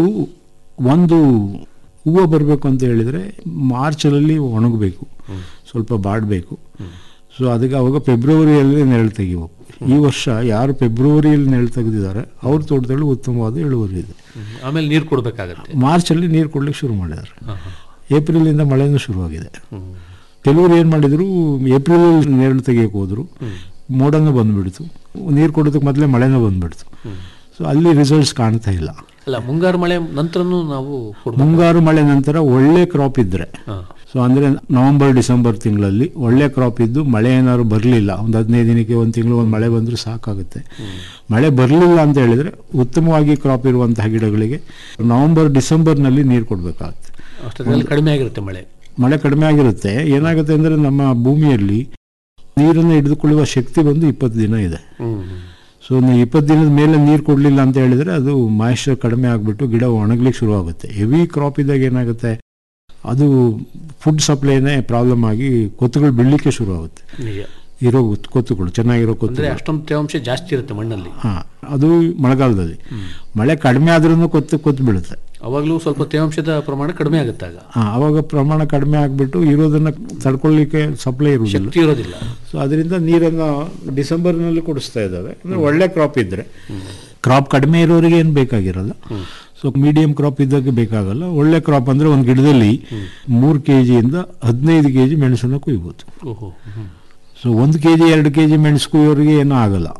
ಒಂದು ಹೂವು ಬರಬೇಕು ಅಂತ ಹೇಳಿದರೆ ಮಾರ್ಚಲ್ಲಿ ಒಣಗಬೇಕು ಸ್ವಲ್ಪ ಬಾಡಬೇಕು ಸೊ ಅದಕ್ಕೆ ಅವಾಗ ಫೆಬ್ರವರಿಯಲ್ಲಿ ನೆರಳು ತೆಗಿಬೇಕು ಈ ವರ್ಷ ಯಾರು ಫೆಬ್ರವರಿಯಲ್ಲಿ ನೆರಳು ತೆಗೆದಿದ್ದಾರೆ ಅವ್ರ ತೋಟದಲ್ಲಿ ಉತ್ತಮವಾದ ಇಳುವರಿ ಇದೆ ಆಮೇಲೆ ನೀರು ಕೊಡ್ಬೇಕಾಗತ್ತೆ ಮಾರ್ಚಲ್ಲಿ ನೀರು ಕೊಡ್ಲಿಕ್ಕೆ ಶುರು ಮಾಡಿದ್ದಾರೆ ಏಪ್ರಿಲಿಂದ ಮಳೆನೂ ಶುರುವಾಗಿದೆ ಕೆಲವರು ಏನು ಮಾಡಿದ್ರು ಏಪ್ರಿಲ್ ನೆರಳು ತೆಗಿಯಕ್ಕೆ ಹೋದ್ರು ಮೋಡನೂ ಬಂದ್ಬಿಡ್ತು ನೀರು ಕೊಡೋದಕ್ಕೆ ಮೊದಲೇ ಮಳೆನೂ ಬಂದ್ಬಿಡ್ತು ಸೊ ಅಲ್ಲಿ ರಿಸಲ್ಟ್ಸ್ ಕಾಣ್ತಾ ಇಲ್ಲ ಅಲ್ಲ ಮುಂಗಾರು ಮಳೆ ನಂತರನೂ ನಾವು ಕೊಡ್ಬೇಕು ಮುಂಗಾರು ಮಳೆ ನಂತರ ಒಳ್ಳೆ ಕ್ರಾಪ್ ಇದ್ರೆ ಹಾ. ಸೊ ಅಂದ್ರೆ ನವೆಂಬರ್ ಡಿಸೆಂಬರ್ ತಿಂಗಳಲ್ಲಿ ಒಳ್ಳೆ ಕ್ರಾಪ್ ಇದ್ದು ಮಳೆ ಏನಾದ್ರು ಬರಲಿಲ್ಲ ಒಂದು ಹದಿನೈದು ದಿನಕ್ಕೆ ಒಂದು ತಿಂಗಳು ಒಂದು ಮಳೆ ಬಂದರೂ ಸಾಕಾಗುತ್ತೆ ಮಳೆ ಬರಲಿಲ್ಲ ಅಂತ ಹೇಳಿದ್ರೆ ಉತ್ತಮವಾಗಿ ಕ್ರಾಪ್ ಇರುವಂತಹ ಗಿಡಗಳಿಗೆ ನವೆಂಬರ್ ಡಿಸೆಂಬರ್ನಲ್ಲಿ ನೀರು ಕೊಡಬೇಕಾಗುತ್ತೆ ಅಷ್ಟರಲ್ಲಿ ಕಡಿಮೆ ಆಗಿರುತ್ತೆ ಮಳೆ ಮಳೆ ಕಡಿಮೆ ಆಗಿರುತ್ತೆ ಏನಾಗುತ್ತೆ ಅಂದರೆ ನಮ್ಮ ಭೂಮಿಯಲ್ಲಿ ನೀರನ್ನು ಹಿಡಿದುಕೊಳ್ಳುವ ಶಕ್ತಿ ಬಂದು ಇಪ್ಪತ್ತು ದಿನ ಇದೆ ಸೊ ನೀವು ಇಪ್ಪತ್ತು ದಿನದ ಮೇಲೆ ನೀರು ಕೊಡಲಿಲ್ಲ ಅಂತ ಹೇಳಿದ್ರೆ ಅದು ಮಾಯಿಶ್ಚರ್ ಕಡಿಮೆ ಆಗಿಬಿಟ್ಟು ಗಿಡ ಒಣಗ್ಲಿಕ್ಕೆ ಶುರು ಆಗುತ್ತೆ ಹೆವಿ ಕ್ರಾಪ್ ಇದ್ದಾಗ ಏನಾಗುತ್ತೆ ಅದು ಫುಡ್ ಸಪ್ಲೈನೇ ಪ್ರಾಬ್ಲಮ್ ಆಗಿ ಕೊತ್ತುಗಳು ಬೀಳಲಿಕ್ಕೆ ಶುರು ಆಗುತ್ತೆ ನಿಜ ಇರೋ ಕೊತ್ತುಗಳು ಚೆನ್ನಾಗಿರೋ ಅಂದ್ರೆ ಕೊತ್ತುಗಳು ಅಷ್ಟೊಂದು ತೇವಾಂಶ ಜಾಸ್ತಿ ಇರುತ್ತೆ ಮಣ್ಣಲ್ಲಿ ಹಾ ಅದು ಮಳೆಗಾಲದಲ್ಲಿ ಮಳೆ ಕಡಿಮೆ ಆದ್ರೂ ಕೊತ್ತು ಕೊತ್ತು ಬೀಳುತ್ತೆ ಅವಾಗಲೂ ಸ್ವಲ್ಪ ತೇವಾಂಶದ ಪ್ರಮಾಣ ಕಡಿಮೆ ಆಗುತ್ತೆ ಆಗ ಹಾ ಅವಾಗ ಪ್ರಮಾಣ ಕಡಿಮೆ ಆಗಿಬಿಟ್ಟು ಇರೋದನ್ನ ತಡ್ಕೊಳ್ಳಿಕ್ಕೆ ಸಪ್ಲೈ ಇರುವುದಿಲ್ಲ ಶಕ್ತಿ ಇರೋದಿಲ್ಲ ಸೊ ಅದರಿಂದ ನೀರನ್ನು ಡಿಸೆಂಬರ್ನಲ್ಲಿ ಕುಡಿಸ್ತಾ ಇದ್ದಾವೆ ಅಂದ್ರೆ ಒಳ್ಳೆ ಕ್ರಾಪ್ ಇದ್ರೆ ಕ್ರಾಪ್ ಕಡಿಮೆ ಇರೋರಿಗೆ ಏನು ಬೇಕಾಗಿರಲ್ಲ ಸೊ ಮೀಡಿಯಂ ಕ್ರಾಪ್ ಇದ್ದಕ್ಕೆ ಬೇಕಾಗಲ್ಲ ಒಳ್ಳೆ ಕ್ರಾಪ್ ಅಂದ್ರೆ ಒಂದು ಗಿಡದಲ್ಲಿ ಮೂರು ಕೆ ಜಿಯಿಂದ ಹದಿನೈದು ಕೆ ಜಿ ಮೆಣಸನ್ನು ಕುಯ್ಬೋದು ಓಹೋ ಹ್ಮ್. ಸೊ ಒಂದು ಕೆ ಜಿ ಎರಡು ಕೆ ಜಿ ಮೆಣಸು ಕುಯ್ಯೋರಿಗೆ ಏನೂ ಆಗಲ್ಲ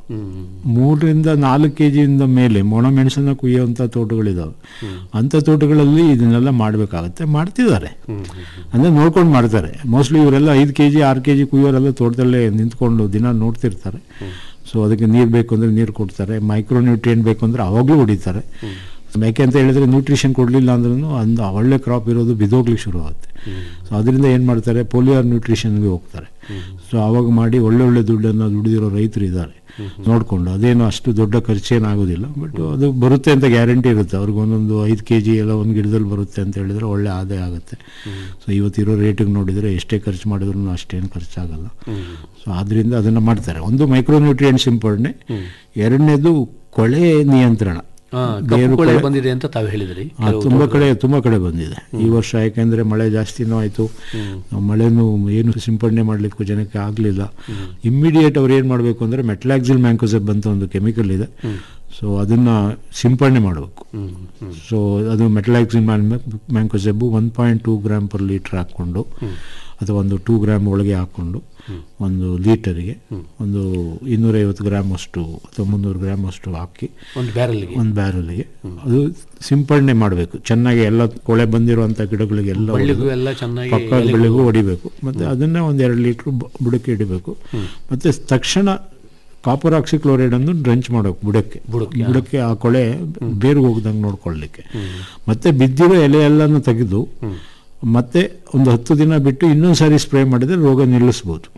ಮೂರರಿಂದ ನಾಲ್ಕು ಕೆ ಜಿಯಿಂದ ಮೇಲೆ ಮೊಣ ಮೆಣಸನ್ನು ಕುಯ್ಯುವಂಥ ತೋಟಗಳಿದಾವೆ ಅಂಥ ತೋಟಗಳಲ್ಲಿ ಇದನ್ನೆಲ್ಲ ಮಾಡಬೇಕಾಗತ್ತೆ ಮಾಡ್ತಿದ್ದಾರೆ ಅಂದರೆ ನೋಡ್ಕೊಂಡು ಮಾಡ್ತಾರೆ ಮೋಸ್ಟ್ಲಿ ಇವರೆಲ್ಲ ಐದು ಕೆ ಜಿ ಆರು ಕೆ ಜಿ ಕುಯ್ಯೋರೆಲ್ಲ ತೋಟದಲ್ಲೇ ನಿಂತ್ಕೊಂಡು ದಿನ ನೋಡ್ತಿರ್ತಾರೆ ಸೊ ಅದಕ್ಕೆ ನೀರು ಬೇಕು ಅಂದರೆ ನೀರು ಕೊಡ್ತಾರೆ ಮೈಕ್ರೋ ನ್ಯೂಟ್ರಿಯೆಂಟ್ ಬೇಕು ಅಂದರೆ ಅವಾಗಲೂ ಹೊಡಿತಾರೆ ಯಾಕೆ ಅಂತ ಹೇಳಿದ್ರೆ ನ್ಯೂಟ್ರಿಷನ್ ಕೊಡಲಿಲ್ಲ ಅಂದ್ರೂ ಅಂದ ಒಳ್ಳೆ ಕ್ರಾಪ್ ಇರೋದು ಬಿದೋಗ್ಲಿಕ್ಕೆ ಶುರು ಆಗುತ್ತೆ ಸೊ ಅದರಿಂದ ಏನು ಮಾಡ್ತಾರೆ ಪೋಲಿಯರ್ ನ್ಯೂಟ್ರಿಷನ್ಗೆ ಹೋಗ್ತಾರೆ ಸೊ ಅವಾಗ ಮಾಡಿ ಒಳ್ಳೆ ಒಳ್ಳೆ ದುಡ್ಡನ್ನು ದುಡಿದಿರೋ ರೈತರು ಇದ್ದಾರೆ ನೋಡಿಕೊಂಡು ಅದೇನು ಅಷ್ಟು ದೊಡ್ಡ ಖರ್ಚೇನಾಗೋದಿಲ್ಲ ಬಟ್ ಅದು ಬರುತ್ತೆ ಅಂತ ಗ್ಯಾರಂಟಿ ಇರುತ್ತೆ ಅವ್ರಿಗೆ ಒಂದೊಂದು ಐದು ಕೆ ಜಿ ಎಲ್ಲ ಒಂದು ಗಿಡದಲ್ಲಿ ಬರುತ್ತೆ ಅಂತ ಹೇಳಿದ್ರೆ ಒಳ್ಳೆ ಆದಾಯ ಆಗುತ್ತೆ ಸೊ ಇವತ್ತಿರೋ ರೇಟಿಗೆ ನೋಡಿದರೆ ಎಷ್ಟೇ ಖರ್ಚು ಮಾಡಿದ್ರು ಅಷ್ಟೇನು ಖರ್ಚಾಗಲ್ಲ ಸೊ ಆದ್ದರಿಂದ ಅದನ್ನು ಮಾಡ್ತಾರೆ ಒಂದು ಮೈಕ್ರೋ ನ್ಯೂಟ್ರಿಯೆಂಟ್ ಸಿಂಪಡಣೆ ಎರಡನೇದು ಕೊಳೆ ನಿಯಂತ್ರಣ ಹಾ, ಕಪ್ಪು ಕೊಳೆ ಬಂದಿದೆ ಅಂತ ತಾವು ಹೇಳಿದ್ರಿ ಆ, ತುಂಬಾ ಕಡೆ ತುಂಬಾ ಕಡೆ ಬಂದಿದೆ ಈ ವರ್ಷ ಯಾಕೆಂದ್ರೆ ಮಳೆ ಜಾಸ್ತಿನೂ ಆಯ್ತು ನಾವು ಮಳೆನೂ ಏನು ಸಿಂಪಡಣೆ ಮಾಡ್ಲಿಕ್ಕೂ ಜನಕ್ಕೆ ಆಗ್ಲಿಲ್ಲ ಇಮ್ಮಿಡಿಯೇಟ್ ಅವ್ರು ಏನ್ ಮಾಡಬೇಕು ಅಂದ್ರೆ ಮೆಟ್ಲಾಕ್ಸಿಲ್ ಮ್ಯಾಂಕೋಸೆಬ್ ಅಂತ ಒಂದು ಕೆಮಿಕಲ್ ಇದೆ ಸೊ ಅದನ್ನ ಸಿಂಪಡಣೆ ಮಾಡಬೇಕು ಸೊ ಅದು metalaxyl mancozeb one point two gram per litre ಹಾಕ್ಕೊಂಡು ಅಥವಾ ಒಂದು ಟೂ ಗ್ರಾಮ್ ಒಳಗೆ ಹಾಕ್ಕೊಂಡು ಒಂದು ಲೀಟರಿಗೆ ಒಂದು ಇನ್ನೂರೈವತ್ತು ಗ್ರಾಮ್ ಅಷ್ಟು ಅಥವಾ ಮುನ್ನೂರು ಗ್ರಾಮ್ ಅಷ್ಟು ಹಾಕಿ ಒಂದು ಬ್ಯಾರಲ್ಗೆ ಒಂದು ಬ್ಯಾರಲ್ಗೆ ಅದು ಸಿಂಪಡಣೆ ಮಾಡಬೇಕು ಚೆನ್ನಾಗಿ ಎಲ್ಲ ಕೊಳೆ ಬಂದಿರುವಂಥ ಗಿಡಗಳಿಗೆ ಎಲ್ಲ ಬಳ್ಳಿಗೂ ಹೊಡೆದು ಎಲ್ಲ ಚೆನ್ನಾಗಿ ಪಕ್ಕ ಬೆಳೆಗೂ ಹೊಡಿಬೇಕು ಮತ್ತು ಅದನ್ನೇ ಒಂದು ಎರಡು ಲೀಟ್ರ್ ಬುಡಕ್ಕೆ ಇಡಬೇಕು ಮತ್ತು ತಕ್ಷಣ ಕಾಪರ್ ಆಕ್ಸಿಕ್ಲೋರೈಡ್ ಅನ್ನು ಡ್ರಂಚ್ ಮಾಡಬೇಕು ಬುಡಕ್ಕೆ ಬುಡಕ್ಕೆ, ಬುಡಕ್ಕೆ ಆ ಕೊಳೆ ಬೇರು ಹೋಗ್ದಂಗೆ ನೋಡ್ಕೊಳ್ಳಿಕ್ಕೆ ಮತ್ತೆ ಬಿದ್ದಿರೋ ಎಲೆ ಎಲ್ಲನೂ ತೆಗೆದು ಮತ್ತೆ ಒಂದು ಹತ್ತು ದಿನ ಬಿಟ್ಟು ಇನ್ನೊಂದು ಸಾರಿ ಸ್ಪ್ರೇ ಮಾಡಿದ್ರೆ ರೋಗ ನಿಲ್ಲಿಸ್ಬೋದು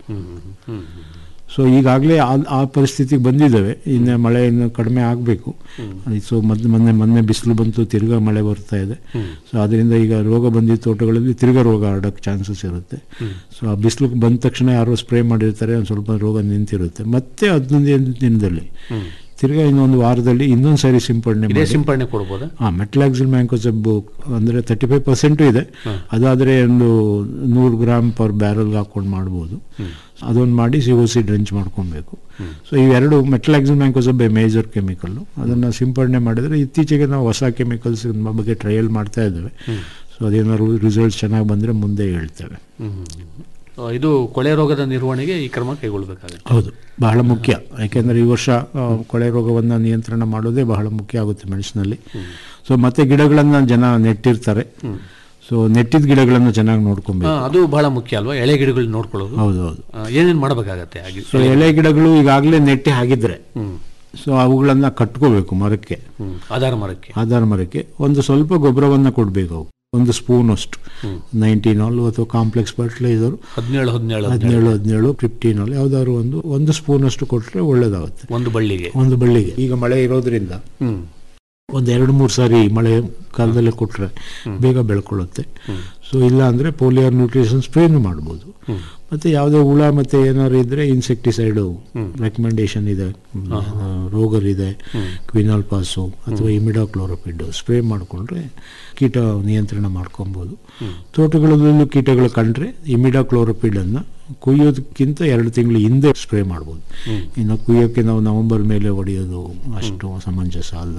ಸೊ ಈಗಾಗಲೇ ಆ ಆ ಪರಿಸ್ಥಿತಿಗೆ ಬಂದಿದ್ದಾವೆ ಇನ್ನು ಮಳೆ ಇನ್ನು ಕಡಿಮೆ ಆಗಬೇಕು ಸೊ ಮೊದಲು ಮೊನ್ನೆ ಮೊನ್ನೆ ಬಿಸಿಲು ಬಂತು ತಿರ್ಗಾ ಮಳೆ ಬರ್ತಾ ಇದೆ ಸೊ ಅದರಿಂದ ಈಗ ರೋಗ ಬಂದಿದ್ದ ತೋಟಗಳಲ್ಲಿ ತಿರ್ಗಾ ರೋಗ ಹರಡೋಕ್ಕೆ ಚಾನ್ಸಸ್ ಇರುತ್ತೆ ಸೊ ಆ ಬಿಸಿಲು ಬಂದ ತಕ್ಷಣ ಯಾರೋ ಸ್ಪ್ರೇ ಮಾಡಿರ್ತಾರೆ ಒಂದು ಸ್ವಲ್ಪ ರೋಗ ನಿಂತಿರುತ್ತೆ ಮತ್ತೆ ಹದಿನೈದು ದಿನದಲ್ಲಿ ತಿರ್ಗಾ ಇನ್ನೊಂದು ವಾರದಲ್ಲಿ ಇನ್ನೊಂದು ಸಾರಿ ಸಿಂಪಡಣೆ ಇದೇ ಮಾಡಿ ಸಿಂಪಡಣೆ ಕೊಡ್ಬೋದಾ ಹಾಂ ಮೆಟ್ಲಾಕ್ಸಿಲ್ ಮ್ಯಾಂಕೋಸೆಬ್ ಅಂದರೆ ತರ್ಟಿ ಫೈವ್ ಪರ್ಸೆಂಟು ಇದೆ ಅದಾದರೆ ಒಂದು ನೂರು ಗ್ರಾಮ್ ಪರ್ ಬ್ಯಾರಲ್ಗೆ ಹಾಕ್ಕೊಂಡು ಮಾಡ್ಬೋದು ಅದೊಂದು ಮಾಡಿ ಸಿ ಒ ಸಿ ಡ್ರೆಂಚ್ ಮಾಡ್ಕೊಬೇಕು ಸೊ ಇವೆರಡು ಮೆಟ್ಲಾಕ್ಸಿಲ್ ಮ್ಯಾಂಕೋಸೆಬ್ ಮೇಜರ್ ಕೆಮಿಕಲ್ಲು ಅದನ್ನು ಸಿಂಪಡಣೆ ಮಾಡಿದರೆ ಇತ್ತೀಚೆಗೆ ನಾವು ಹೊಸ ಕೆಮಿಕಲ್ಸ್ ಬಗ್ಗೆ ಟ್ರಯಲ್ ಮಾಡ್ತಾ ಇದ್ದೇವೆ ಸೊ ಅದೇನಾದ್ರು ರಿಸಲ್ಟ್ಸ್ ಚೆನ್ನಾಗಿ ಬಂದರೆ ಮುಂದೆ ಹೇಳ್ತೇವೆ ಆ, ಇದು ಕೊಳೆ ರೋಗದ ನಿರ್ವಹಣೆಗೆ ಈ ಕ್ರಮ ಕೈಗೊಳ್ಳಬೇಕಾಗುತ್ತೆ ಹೌದು ಬಹಳ ಮುಖ್ಯ ಯಾಕೆಂದರೆ ಈ ವರ್ಷ ಆ, ಕೊಳೆ ರೋಗವನ್ನು ನಿಯಂತ್ರಣ ಮಾಡೋದೇ ಬಹಳ ಮುಖ್ಯ ಆಗುತ್ತೆ ಮೆಣಸಿನಲ್ಲಿ ಸೊ ಮತ್ತೆ ಗಿಡಗಳನ್ನು ಜನ ನೆಟ್ಟಿರ್ತಾರೆ ಸೊ ನೆಟ್ಟಿದ ಗಿಡಗಳನ್ನು ಚೆನ್ನಾಗಿ ನೋಡ್ಕೊಬೇಕು ಆ, ಅದು ಬಹಳ ಮುಖ್ಯ ಅಲ್ವಾ ಎಳೆ ಗಿಡಗಳನ್ನ ನೋಡ್ಕೊಳ್ಳೋದು ಹೌದು ಹೌದು ಆ, ಏನೇನ್ ಮಾಡಬೇಕಾಗತ್ತೆ ಹಾಗೆ ಸೊ ಎಲೆ ಗಿಡಗಳು ಈಗಾಗಲೇ ನೆಟ್ಟಿ ಆಗಿದ್ರೆ ಸೊ ಅವುಗಳನ್ನ ಕಟ್ಕೋಬೇಕು ಮರಕ್ಕೆ ಹ್ಮ್. ಆಧಾರ ಮರಕ್ಕೆ ಆಧಾರ ಮರಕ್ಕೆ ಒಂದು ಸ್ವಲ್ಪ ಗೊಬ್ಬರವನ್ನು ಕೊಡಬೇಕು ಅವು ಒಂದು ಸ್ಪೂನ್ ಅಷ್ಟು ನೈನ್ಟೀನಾಲ್ ಅಥವಾ ಕಾಂಪ್ಲೆಕ್ಸ್ ಫರ್ಟಿಲೈಸರ್ ಹದಿನೇಳು ಹದಿನೇಳು ಹದಿನೇಳು ಹದಿನೇಳು ಫಿಫ್ಟೀನಾಲ್ ಯಾವ್ದಾದ್ರು ಒಂದು ಒಂದು ಸ್ಪೂನ್ ಅಷ್ಟು ಕೊಟ್ಟರೆ ಒಳ್ಳೇದಾಗುತ್ತೆ ಒಂದು ಬಳ್ಳಿಗೆ ಒಂದು ಬಳ್ಳಿಗೆ ಈಗ ಮಳೆ ಇರೋದ್ರಿಂದ ಹ್ಮ್ ಒಂದು ಎರಡು ಮೂರು ಸಾರಿ ಮಳೆ ಕಾಲದಲ್ಲಿ ಕೊಟ್ಟರೆ ಬೇಗ ಬೆಳ್ಕೊಳ್ಳುತ್ತೆ ಸೊ ಇಲ್ಲ ಅಂದರೆ ಪೋಲಿಯರ್ ನ್ಯೂಟ್ರಿಷನ್ ಸ್ಪ್ರೇನು ಮಾಡ್ಬೋದು ಮತ್ತು ಯಾವುದೇ ಹುಳ ಮತ್ತು ಏನಾದ್ರು ಇದ್ದರೆ ಇನ್ಸೆಕ್ಟಿಸೈಡು ರೆಕಮೆಂಡೇಶನ್ ಇದೆ ರೋಗರ್ ಇದೆ ಕ್ವಿನಾಲ್ ಪಾಸು ಅಥವಾ ಇಮಿಡಾಕ್ಲೋರೋಪಿಡ್ ಸ್ಪ್ರೇ ಮಾಡಿಕೊಂಡ್ರೆ ಕೀಟ ನಿಯಂತ್ರಣ ಮಾಡ್ಕೊಬೋದು ತೋಟಗಳಲ್ಲೂ ಕೀಟಗಳು ಕಂಡ್ರೆ ಇಮಿಡಾಕ್ಲೋರೋಪಿಡನ್ನು ಕುಯ್ಯೋದಕ್ಕಿಂತ ಎರಡು ತಿಂಗಳು ಹಿಂದೆ ಸ್ಪ್ರೇ ಮಾಡ್ಬೋದು ಇನ್ನು ಕುಯ್ಯೋಕ್ಕೆ ನಾವು ನವೆಂಬರ್ ಮೇಲೆ ಹೊಡೆಯೋದು ಅಷ್ಟು ಸಮಂಜಸ ಅಲ್ಲ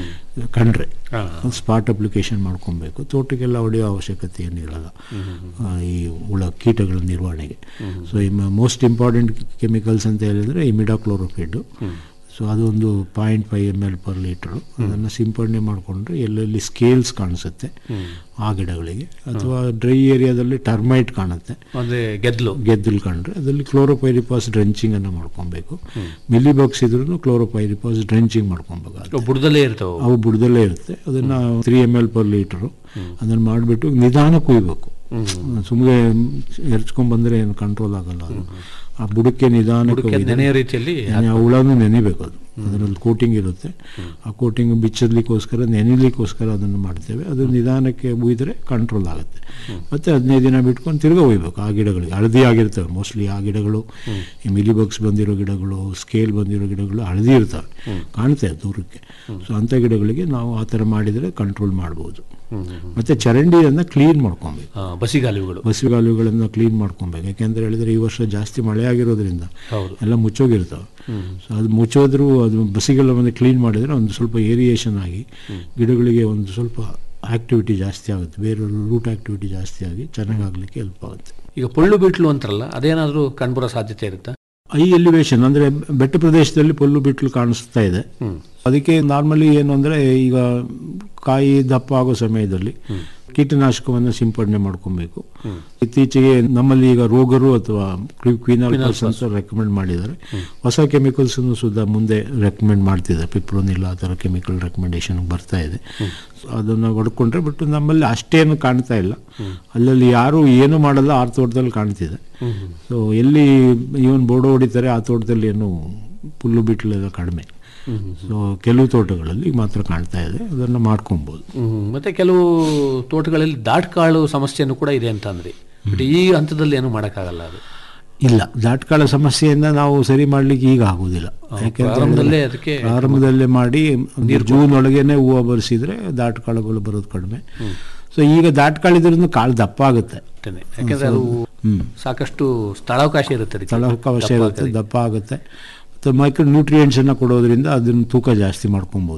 ಕಂಡ್ರೆ ಸ್ಪಾಟ್ ಅಪ್ಲಿಕೇಶನ್ ಮಾಡ್ಕೊಬೇಕು ತೋಟಕ್ಕೆಲ್ಲ ಹೊಡೆಯೋ ಅವಶ್ಯಕತೆ ಏನಿರಲ್ಲ ಆ, ಈ ಹುಳ ಕೀಟಗಳ ನಿರ್ವಹಣೆಗೆ ಸೊ ಮೋಸ್ಟ್ ಇಂಪಾರ್ಟೆಂಟ್ ಕೆಮಿಕಲ್ಸ್ ಅಂತ ಹೇಳಿದ್ರೆ ಇಮಿಡಾಕ್ಲೋರೋಫಿಡ್ ಸೊ ಅದೊಂದು point five M L per litre ಅದನ್ನು ಸಿಂಪಡಣೆ ಮಾಡಿಕೊಂಡ್ರೆ ಎಲ್ಲೆಲ್ಲಿ ಸ್ಕೇಲ್ಸ್ ಕಾಣಿಸುತ್ತೆ ಆ ಗಿಡಗಳಿಗೆ ಅಥವಾ ಡ್ರೈ ಏರಿಯಾದಲ್ಲಿ ಟರ್ಮೈಟ್ ಕಾಣುತ್ತೆ ಅಂದ್ರೆ ಗೆದ್ಲು ಗೆದ್ದಲು ಕಂಡ್ರೆ ಅದರಲ್ಲಿ ಕ್ಲೋರೋಪೈರಿಪಾಸ್ ಡ್ರೆಂಚಿಂಗ್ ಅನ್ನು ಮಾಡ್ಕೊಬೇಕು ಮಿಲಿ ಬಾಕ್ಸ್ ಇದ್ರೂ ಕ್ಲೋರೋಪೈರಿಪಾಸ್ ಡ್ರೆಂಚಿಂಗ್ ಮಾಡ್ಕೊಬೇಕು ಅದು ಬುಡದಲ್ಲೇ ಇರ್ತಾವ ಅವು ಬುಡದಲ್ಲೇ ಇರುತ್ತೆ ಅದನ್ನ three M L per litre ಅದನ್ನ ಮಾಡಿಬಿಟ್ಟು ನಿಧಾನ ಕುಯ್ಬೇಕು ಸುಮ್ಮನೆ ಎರ್ಚ್ಕೊಂಡ್ ಬಂದ್ರೆ ಏನು ಕಂಟ್ರೋಲ್ ಆಗಲ್ಲ ಅದು ಆ ಬುಡಕ್ಕೆ ನಿಧಾನಕ್ಕೆ ಬುಡಕ್ಕೆ ಒಯ್ದ್ರೆ- ನೆನೆಯೋ ರೀತಿಯಲ್ಲಿ ನೆನೆ- ಆ ಹುಳನೂ ನೆನಿಬೇಕು ಅದು ಅದರಲ್ಲಿ ಕೋಟಿಂಗ್ ಇರುತ್ತೆ ಆ ಕೋಟಿಂಗ್ ಬಿಚ್ಚಲಿಕ್ಕೋಸ್ಕರ ನೆನಿಲಿಕ್ಕೋಸ್ಕರ ಅದನ್ನು ಮಾಡ್ತೇವೆ ಅದು ನಿಧಾನಕ್ಕೆ ಉಯ್ದರೆ ಕಂಟ್ರೋಲ್ ಆಗುತ್ತೆ ಮತ್ತೆ ಹದಿನೈದು ದಿನ ಬಿಟ್ಕೊಂಡು ತಿರ್ಗಾ ಒಯ್ಬೇಕು ಆ ಗಿಡಗಳಿಗೆ ಹಳದಿ ಆಗಿರ್ತವೆ ಮೋಸ್ಟ್ಲಿ ಆ ಗಿಡಗಳು ಈ ಮಿಲಿಬಗ್ಸ್ ಬಂದಿರೋ ಗಿಡಗಳು ಸ್ಕೇಲ್ ಬಂದಿರೋ ಗಿಡಗಳು ಹಳದಿ ಇರ್ತವೆ ಕಾಣ್ತವೆ ದೂರಕ್ಕೆ ಸೊ ಅಂಥ ಗಿಡಗಳಿಗೆ ನಾವು ಆ ಥರ ಮಾಡಿದರೆ ಕಂಟ್ರೋಲ್ ಮಾಡ್ಬೋದು ಮತ್ತೆ ಚರಂಡಿಯನ್ನು ಕ್ಲೀನ್ ಮಾಡ್ಕೊಬೇಕು ಆ, ಬಸಿಗಾಲುಗಳು ಬಸಿಗಾಲುಗಳನ್ನು ಕ್ಲೀನ್ ಮಾಡ್ಕೊಬೇಕು ಯಾಕೆಂದ್ರೆ ಹೇಳಿದ್ರೆ ಈ ವರ್ಷ ಜಾಸ್ತಿ ಮಳೆ ಆಗಿರೋದ್ರಿಂದ ಹೌದು ಎಲ್ಲ ಮುಚ್ಚೋಗಿರ್ತಾವೆ ಸೊ ಅದು ಮುಚ್ಚೋದ್ರೂ ಅದು ಬಸಿಗೆಲ್ಲ ಕ್ಲೀನ್ ಮಾಡಿದರೆ ಒಂದು ಸ್ವಲ್ಪ ಏರಿಯೇಷನ್ ಆಗಿ ಗಿಡಗಳಿಗೆ ಒಂದು ಸ್ವಲ್ಪ ಆಕ್ಟಿವಿಟಿ ಜಾಸ್ತಿ ಆಗುತ್ತೆ ಬೇರೆ ರೂಟ್ ಆಕ್ಟಿವಿಟಿ ಜಾಸ್ತಿ ಆಗಿ ಚೆನ್ನಾಗಾಗಲಿಕ್ಕೆ ಹೆಲ್ಪ್ ಆಗುತ್ತೆ ಈಗ ಪೊಳ್ಳು ಬಿಟ್ಲು ಅಂತಾರಲ್ಲ ಅದೇನಾದ್ರೂ ಕಂಡುಬರೋ ಸಾಧ್ಯತೆ ಇರುತ್ತಾ ಐ ಎಲಿವೇಶನ್ ಅಂದ್ರೆ ಬೆಟ್ಟ ಪ್ರದೇಶದಲ್ಲಿ ಪೊಲ್ಲು ಬಿಟ್ಲು ಕಾಣಿಸ್ತಾ ಇದೆ ಅದಕ್ಕೆ ನಾರ್ಮಲಿ ಏನು ಅಂದ್ರೆ ಈಗ ಕಾಯಿ ದಪ್ಪ ಆಗೋ ಸಮಯದಲ್ಲಿ ಕೀಟನಾಶಕವನ್ನು ಸಿಂಪಡಣೆ ಮಾಡ್ಕೊಬೇಕು ಇತ್ತೀಚೆಗೆ ನಮ್ಮಲ್ಲಿ ಈಗ ರೋಗರು ಅಥವಾ ಕ್ವಿನಾಲ್ ಅಂತ ರೆಕಮೆಂಡ್ ಮಾಡಿದ್ದಾರೆ ಹೊಸ ಕೆಮಿಕಲ್ಸ್ ಸುದ್ದ ಮುಂದೆ ರೆಕಮೆಂಡ್ ಮಾಡ್ತಿದ್ದಾರೆ ಪಿಪ್ರೋನಿಲ್ಲ ಆ ಥರ ಕೆಮಿಕಲ್ ರೆಕಮೆಂಡೇಶನ್ ಬರ್ತಾ ಇದೆ So ಅದನ್ನ ಹೊಡ್ಕೊಂಡ್ರೆ ಬಟ್ ನಮ್ಮಲ್ಲಿ ಅಷ್ಟೇನು ಕಾಣ್ತಾ ಇಲ್ಲ ಅಲ್ಲಲ್ಲಿ ಯಾರು ಏನು ಮಾಡಲ್ಲ ಆ ತೋಟದಲ್ಲಿ ಕಾಣ್ತಿದೆ ಸೊ ಎಲ್ಲಿ ಇವನ್ ಬೋರ್ಡ್ ಹೊಡಿತಾರೆ ಆ ತೋಟದಲ್ಲಿ ಏನು ಪುಲ್ಲು ಬಿಟ್ಲೆಲ್ಲ ಕಡಿಮೆ ಸೊ ಕೆಲವು ತೋಟಗಳಲ್ಲಿ ಮಾತ್ರ ಕಾಣ್ತಾ ಇದೆ ಅದನ್ನು ಮಾಡ್ಕೊಬೋದು ಹ್ಮ್. ಮತ್ತೆ ಕೆಲವು ತೋಟಗಳಲ್ಲಿ ದಾಟ್ಕಾಳು ಸಮಸ್ಯೆನೂ ಕೂಡ ಇದೆ ಅಂತ ಅಂದ್ರಿ ಬಟ್ ಈ ಹಂತದಲ್ಲಿ ಏನು ಮಾಡೋಕ್ಕಾಗಲ್ಲ ಅದು ಇಲ್ಲ ದಾಟ್ಕಾಳ ಸಮಸ್ಯೆಯನ್ನ ನಾವು ಸರಿ ಮಾಡ್ಲಿಕ್ಕೆ ಈಗ ಆಗುದಿಲ್ಲ ಯಾಕೆಂತ ಪ್ರಾರಂಭದಲ್ಲೇ ಹೇಳಿದ್ರೆ ಅದಕ್ಕೆ ಪ್ರಾರಂಭದಲ್ಲೇ ಮಾಡಿ ಒಂದು ಜೂನ್ ಒಳಗೇನೆ ಹೂವು ಬರೆಸಿದ್ರೆ ದಾಟ್ಕಾಳುಗಳು ಬರೋದು ಕಡಿಮೆ ಸೊ ಈಗ ದಾಟ್ಕಾಳಿದ್ರೂ ಕಾಳು ದಪ್ಪ ಆಗುತ್ತೆ ಅಷ್ಟೇನೆ. ಯಾಕೆಂದ್ರೆ ಅದು ಸಾಕಷ್ಟು ಸ್ಥಳಾವಕಾಶ ಇರುತ್ತೆ ಅದಕ್ಕೆ. ಸ್ಥಳಾವಕಾಶ ದಪ್ಪ ಇರುತ್ತೆ ಆಗೋದಕ್ಕೆ. ದಪ್ಪ ಆಗುತ್ತೆ ಮತ್ತು ಮೈಕ್ರೋ ನ್ಯೂಟ್ರಿಯೆಂಟ್ಸನ್ನು ಕೊಡೋದ್ರಿಂದ ಅದನ್ನು ತೂಕ ಜಾಸ್ತಿ ಮಾಡ್ಕೊಬೋದು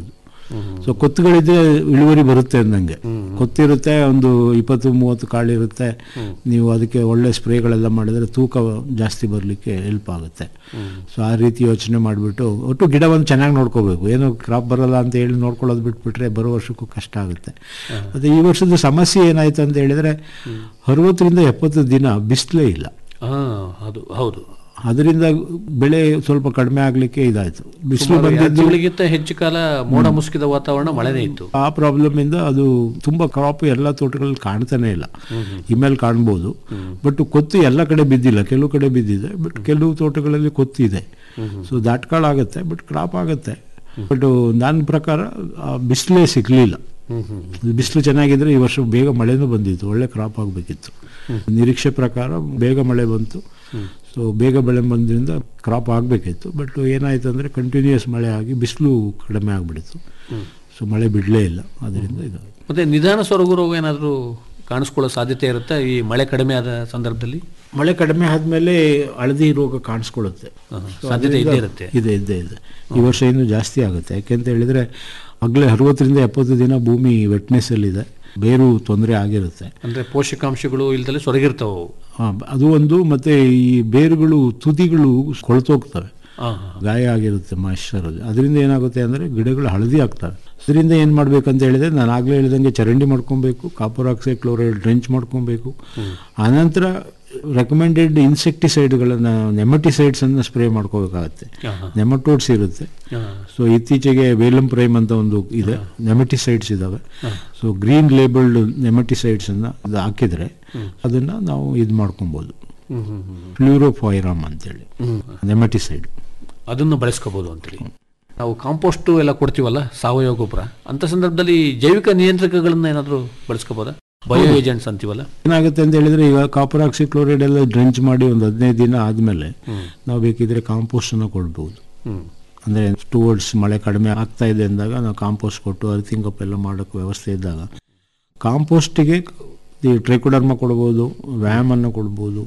ಸೊ ಕೊತ್ತುಗಳಿದ್ರೆ ಇಳುವರಿ ಬರುತ್ತೆ ಅಂದಂಗೆ ಕೊತ್ತಿರುತ್ತೆ ಒಂದು ಇಪ್ಪತ್ತು ಮೂವತ್ತು ಕಾಳು ಇರುತ್ತೆ ನೀವು ಅದಕ್ಕೆ ಒಳ್ಳೆ ಸ್ಪ್ರೇಗಳೆಲ್ಲ ಮಾಡಿದ್ರೆ ತೂಕ ಜಾಸ್ತಿ ಬರಲಿಕ್ಕೆ ಹೆಲ್ಪ್ ಆಗುತ್ತೆ ಸೊ ಆ ರೀತಿ ಯೋಚನೆ ಮಾಡಿಬಿಟ್ಟು ಒಟ್ಟು ಗಿಡ ಒಂದು ಚೆನ್ನಾಗಿ ನೋಡ್ಕೋಬೇಕು ಏನು ಕ್ರಾಪ್ ಬರಲ್ಲ ಅಂತ ಹೇಳಿ ನೋಡ್ಕೊಳ್ಳೋದು ಬಿಟ್ಬಿಟ್ರೆ ಬರೋ ವರ್ಷಕ್ಕೂ ಕಷ್ಟ ಆಗುತ್ತೆ ಮತ್ತು ಈ ವರ್ಷದ ಸಮಸ್ಯೆ ಏನಾಯ್ತು ಅಂತ ಹೇಳಿದ್ರೆ ಅರವತ್ತರಿಂದ ಎಪ್ಪತ್ತು ದಿನ ಬಿಸಿಲೇ ಇಲ್ಲ ಹಾ ಅದು ಹೌದು ಅದರಿಂದ ಬೆಳೆ ಸ್ವಲ್ಪ ಕಡಿಮೆ ಆಗಲಿಕ್ಕೆ ಇದಾಯಿತು ಬಿಸಿಲು ಸುಮಾರು ಎರಡು ಬಂದಿದ್ದು ತಿಂಗಳಿಗಿಂತ ಹೆಚ್ಚು ಕಾಲ ಮೋಡ ಮುಸುಕಿದ ವಾತಾವರಣ ಮಳೆನೇ ಇತ್ತು ಆ ಪ್ರಾಬ್ಲಮ್ ಇಂದ ಅದು ತುಂಬಾ ಕ್ರಾಪ್ ಎಲ್ಲ ತೋಟಗಳಲ್ಲಿ ಕಾಣ್ತಾನೆ ಇಲ್ಲ ಇಮೇಲೆ ಕಾಣ್ಬೋದು ಬಟ್ ಕೊತ್ತು ಎಲ್ಲ ಕಡೆ ಬಿದ್ದಿಲ್ಲ ಕೆಲವು ಕಡೆ ಬಿದ್ದಿದೆ ಬಟ್ ಕೆಲವು ತೋಟಗಳಲ್ಲಿ ಕೊತ್ತು ಇದೆ ಸೊ ದಾಟ್ಕಾಳಾಗತ್ತೆ ಬಟ್ ಕ್ರಾಪ್ ಆಗುತ್ತೆ ಬಟ್ ನನ್ನ ಪ್ರಕಾರ ಬಿಸಿಲೇ ಸಿಗ್ಲಿಲ್ಲ ಬಿಸಿಲು ಚೆನ್ನಾಗಿದ್ರೆ ಈ ವರ್ಷ ಬೇಗ ಮಳೆನೂ ಬಂದಿತ್ತು ಒಳ್ಳೆ ಕ್ರಾಪ್ ಆಗಬೇಕಿತ್ತು ನಿರೀಕ್ಷೆ ಪ್ರಕಾರ ಬೇಗ ಮಳೆ ಬಂತು ಸೊ ಬೇಗ ಬೆಳೆ ಬಂದ್ರಿಂದ ಕ್ರಾಪ್ ಆಗಬೇಕಿತ್ತು ಬಟ್ ಏನಾಯ್ತು ಅಂದರೆ ಕಂಟಿನ್ಯೂಸ್ ಮಳೆ ಆಗಿ ಬಿಸಿಲು ಕಡಿಮೆ ಆಗಿಬಿಡ್ತು ಸೊ ಮಳೆ ಬಿಡಲೇ ಇಲ್ಲ ಅದರಿಂದ ಇದು ಮತ್ತೆ ನಿಧಾನ ಸೊರಗು ರೋಗ ಏನಾದರೂ ಕಾಣಿಸ್ಕೊಳ್ಳೋ ಸಾಧ್ಯತೆ ಇರುತ್ತೆ ಈ ಮಳೆ ಕಡಿಮೆ ಆದ ಸಂದರ್ಭದಲ್ಲಿ ಮಳೆ ಕಡಿಮೆ ಆದ್ಮೇಲೆ ಹಳದಿ ರೋಗ ಕಾಣಿಸ್ಕೊಳ್ಳುತ್ತೆ So ಸಾಧ್ಯತೆ ಅದರಿಂದ- ಇದ್ದೇ ಇರುತ್ತೆ. ಇದೆ ಇದ್ದೇ ಇದೆ ಈ ವರ್ಷ ಇನ್ನೂ ಜಾಸ್ತಿ ಆಗುತ್ತೆ ಯಾಕೆಂತ ಹೇಳಿದ್ರೆ ಆಗಲೇ ಅರವತ್ತರಿಂದ ಎಪ್ಪತ್ತು ದಿನ ಭೂಮಿ ವೆಟ್ನೆಸ್ ಅಲ್ಲಿ ಇದೆ ಬೇರು ತೊಂದರೆ ಆಗಿರುತ್ತೆ ಅಂದ್ರೆ ಪೋಷಕಾಂಶಗಳು ಇಲ್ದಲೆ ಸೊರಗಿರ್ತಾವೆ ಅವು. ಆ, ಅದು ಒಂದು ಮತ್ತೆ ಈ ಬೇರುಗಳು ತುದಿಗಳು ಕೊಳ್ತೋಗ್ತವೆ ಆ, ಹಾ. ಗಾಯ ಆಗಿರುತ್ತೆ ಮಾಯಿಶ್ಚರಲ್ಲಿ ಅದರಿಂದ ಏನಾಗುತ್ತೆ ಅಂದರೆ ಗಿಡಗಳು ಹಳದಿ ಆಗ್ತವೆ ಅದರಿಂದ ಏನು ಮಾಡ್ಬೇಕಂತ ಹೇಳಿದ್ರೆ ನಾನು ಆಗಲೇ ಹೇಳಿದಂಗೆ ಚರಂಡಿ ಮಾಡ್ಕೊಬೇಕು ಕಾಪರ್ ಆಕ್ಸೈಡ್ ಕ್ಲೋರೈಡ್ ಡ್ರೆಂಚ್ ಮಾಡ್ಕೊಬೇಕು ಆನಂತರ ರೆಕಮೆಂಡೆಡ್ ಇನ್ಸೆಕ್ಟಿಸೈಡ್ಗಳನ್ನು ನೆಮಟಿಸೈಡ್ಸ್ ಅನ್ನು ಸ್ಪ್ರೇ ಮಾಡ್ಕೋಬೇಕಾಗತ್ತೆ ಆಹಾ. ನೆಮಟೋಡ್ಸ್ ಇರುತ್ತೆ ಆ, ಸೊ ಇತ್ತೀಚೆಗೆ ವೇಲಂ ಪ್ರೈಮ್ ಅಂತ ಒಂದು ಇದೆ ನೆಮಟಿಸೈಡ್ಸ್ ಇದಾವೆ ಸೊ ಗ್ರೀನ್ ಲೇಬಲ್ಡ್ ನೆಮಟಿಸೈಡ್ಸ್ ಅನ್ನ ಅದು ಹಾಕಿದ್ರೆ ಅದನ್ನ ನಾವು ಇದು ಮಾಡ್ಕೊಬೋದು ಹ್ಮ್, ಹ್ಮ್, ಹ್ಮ್. ಫ್ಲೂರೋಫೈರಾಮ್ ಅಂತೇಳಿ ನೆಮಟಿಸೈಡ್ ಅದನ್ನು ಬಳಸ್ಕೋಬಹುದು ಅಂತೇಳಿ ನಾವು ಕಾಂಪೋಸ್ಟ್ ಎಲ್ಲ ಕೊಡ್ತೀವಲ್ಲ ಸಾವಯವ ಗೊಬ್ಬರ ಅಂತ ಸಂದರ್ಭದಲ್ಲಿ ಜೈವಿಕ ನಿಯಂತ್ರಕಗಳನ್ನ ಏನಾದರೂ ಬಳಸ್ಕೋಬೋದಾ ಬಯೋ ಏಜೆಂಟ್ಸ್ ಅಂತೀವಲ್ಲ ಏನಾಗುತ್ತೆ ಅಂತ ಹೇಳಿದ್ರೆ ಈಗ ಕಾಪರ್ ಆಕ್ಸಿ ಕ್ಲೋರೈಡ್ ಎಲ್ಲ ಡ್ರೆಂಚ್ ಮಾಡಿ ಒಂದು ಹದಿನೈದು ದಿನ ಆದಮೇಲೆ ನಾವು ಬೇಕಿದ್ರೆ ಕಾಂಪೋಸ್ಟ್ ಅನ್ನು ಕೊಡ್ಬೋದು ಹ್ಮ್ ಅಂದರೆ ಟುವರ್ಡ್ಸ್ ಮಳೆ ಕಡಿಮೆ ಆಗ್ತಾ ಇದೆ ಅಂದಾಗ ನಾವು ಕಾಂಪೋಸ್ಟ್ ಕೊಟ್ಟು ಅರ್ತಿಂಗ್ ಅಪ್ ಎಲ್ಲ ಮಾಡೋಕ್ಕೆ ವ್ಯವಸ್ಥೆ ಇದ್ದಾಗ ಕಾಂಪೋಸ್ಟಿಗೆ ಈ ಟ್ರೈಕೋಡರ್ಮ ಕೊಡ್ಬೋದು ವ್ಯಾಮನ್ನು ಕೊಡ್ಬೋದು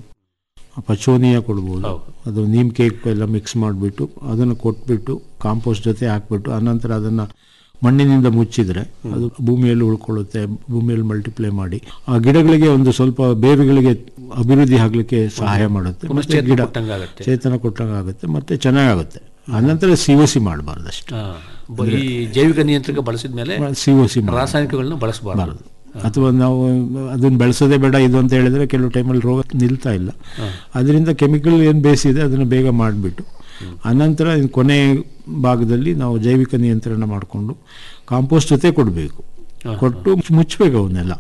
ಪಚೋನಿಯ ಕೊಡ್ಬೋದು ಹೌದು. ಅದು ನೀಮ್ ಕೇಕ್ ಎಲ್ಲ ಮಿಕ್ಸ್ ಮಾಡಿಬಿಟ್ಟು ಅದನ್ನು ಕೊಟ್ಬಿಟ್ಟು ಕಾಂಪೋಸ್ಟ್ ಜೊತೆ ಹಾಕ್ಬಿಟ್ಟು ಆನಂತರ ಅದನ್ನು ಮಣ್ಣಿನಿಂದ ಮುಚ್ಚಿದ್ರೆ ಅದು ಭೂಮಿಯಲ್ಲಿ ಉಳ್ಕೊಳ್ಳುತ್ತೆ ಭೂಮಿಯಲ್ಲಿ ಮಲ್ಟಿಪ್ಲೈ ಮಾಡಿ ಆ ಗಿಡಗಳಿಗೆ ಒಂದು ಸ್ವಲ್ಪ ಬೇರುಗಳಿಗೆ ಅಭಿವೃದ್ಧಿ ಆಗ್ಲಿಕ್ಕೆ ಸಹಾಯ ಮಾಡುತ್ತೆ ಮತ್ತೆ ಪುನಶ್ಚೇತನ ಗಿಡ ಕೊಟ್ಟಂಗಾಗತ್ತೆ. ಚೇತನ ಕೊಟ್ಟಂಗಾಗುತ್ತೆ ಮತ್ತೆ ಚೆನ್ನಾಗಾಗುತ್ತೆ ಆನಂತರ ಸಿ ಒ ಸಿ ಮಾಡಬಾರ್ದು ಅಷ್ಟೇ ಆ, ಬ- ಈ ಜೈವಿಕ ನಿಯಂತ್ರಕ ಬಳಸಿದ ಮೇಲೆ ಸಿ ಒ ಸಿ ರಾಸಾಯನಿಕಗಳನ್ನ ಬಳಸಬಾರದು ಅಥವಾ ನಾವು ಅದನ್ನ ಬೆಳೆಸೋದೇ ಬೇಡ ಇದು ಅಂತ ಹೇಳಿದ್ರೆ ಕೆಲವು ಟೈಮಲ್ಲಿ ರೋಗ ನಿಲ್ತಾ ಇಲ್ಲ ಅದರಿಂದ ಕೆಮಿಕಲ್ ಏನು ಬೇಸಿದೆ ಅದನ್ನು ಬೇಗ ಮಾಡಿಬಿಟ್ಟು ಅನಂತರ ಇನ್ ಕೊನೆ ಭಾಗದಲ್ಲಿ ನಾವು ಜೈವಿಕ ನಿಯಂತ್ರಣ ಮಾಡಿಕೊಂಡು ಕಾಂಪೋಸ್ಟ್ ಜೊತೆ ಕೊಡಬೇಕು ಕೊಟ್ಟು ಮುಚ್ಚಬೇಕು ಅವನ್ನೆಲ್ಲ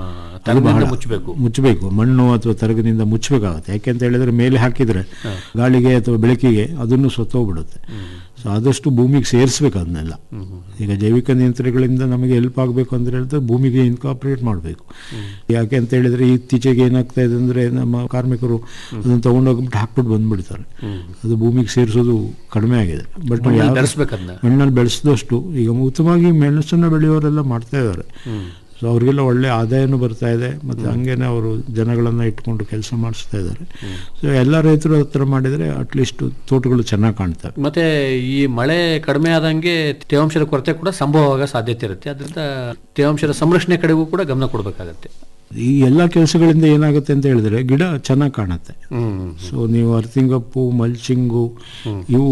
ತರದಿಂದ ಮುಚ್ಚಬೇಕು ಮುಚ್ಚಬೇಕು ಮಣ್ಣು ಅಥವಾ ತರಗಿನಿಂದ ಮುಚ್ಚಬೇಕಾಗುತ್ತೆ ಯಾಕೆಂತ ಹೇಳಿದ್ರೆ ಮೇಲೆ ಹಾಕಿದ್ರೆ ಗಾಳಿಗೆ ಅಥವಾ ಬೆಳಕಿಗೆ ಅದನ್ನು ಸತ್ತೋಗ್ಬಿಡುತ್ತೆ ಸೊ ಆದಷ್ಟು ಭೂಮಿಗೆ ಸೇರಿಸ್ಬೇಕು ಅದನ್ನೆಲ್ಲ ಈಗ ಜೈವಿಕ ನಿಯಂತ್ರಣಗಳಿಂದ ನಮಗೆ ಹೆಲ್ಪ್ ಆಗಬೇಕು ಅಂತ ಹೇಳಿದ್ರೆ ಭೂಮಿಗೆ ಇನ್ಕಾರ್ಪೊರೇಟ್ ಮಾಡಬೇಕು ಯಾಕೆ ಅಂತ ಹೇಳಿದ್ರೆ ಇತ್ತೀಚೆಗೆ ಏನಾಗ್ತಾ ಇದೆ ಅಂದ್ರೆ ನಮ್ಮ ಕಾರ್ಮಿಕರು ಅದನ್ನು ತಗೊಂಡೋಗ್ಬಿಟ್ಟು ಹಾಕ್ಬಿಟ್ಟು ಬಂದ್ಬಿಡ್ತಾರೆ ಅದು ಭೂಮಿಗೆ ಸೇರಿಸೋದು ಕಡಿಮೆ ಆಗಿದೆ ಬಟ್ ಮಣ್ಣಲ್ಲಿ ಬೆಳೆಸ್ಬೇಕದ್ನ. ಮಣ್ಣಲ್ಲಿ ಬೆಳೆಸಿದಷ್ಟು ಈಗ ಉತ್ತಮವಾಗಿ ಮೆಣಸನ್ನು ಬೆಳೆಯೋರೆಲ್ಲ ಮಾಡ್ತಾ ಇದ್ದಾರೆ ಸೊ ಅವರಿಗೆಲ್ಲ ಒಳ್ಳೆ ಆದಾಯನೂ ಬರ್ತಾ ಇದೆ ಮತ್ತು ಹಂಗೇನೆ ಅವರು ಜನಗಳನ್ನು ಇಟ್ಕೊಂಡು ಕೆಲಸ ಮಾಡಿಸ್ತಾ ಇದ್ದಾರೆ ಸೊ ಎಲ್ಲ ರೈತರು ಹತ್ರ ಮಾಡಿದರೆ ಅಟ್ಲೀಸ್ಟ್ ತೋಟಗಳು ಚೆನ್ನಾಗಿ ಕಾಣ್ತವೆ ಮತ್ತೆ ಈ ಮಳೆ ಕಡಿಮೆ ಆದಂಗೆ ತೇವಾಂಶದ ಕೊರತೆ ಕೂಡ ಸಂಭವ ಆಗೋ ಸಾಧ್ಯತೆ ಇರುತ್ತೆ ಅದರಿಂದ ತೇವಾಂಶದ ಸಂರಕ್ಷಣೆ ಕಡೆಗೂ ಕೂಡ ಗಮನ ಕೊಡಬೇಕಾಗತ್ತೆ ಈ ಎಲ್ಲ ಕೆಲಸಗಳಿಂದ ಏನಾಗುತ್ತೆ ಅಂತ ಹೇಳಿದ್ರೆ ಗಿಡ ಚೆನ್ನಾಗಿ ಕಾಣುತ್ತೆ ಸೊ ನೀವು ಅರ್ತಿಂಗಪ್ಪು ಮಲ್ಚಿಂಗು ಇವು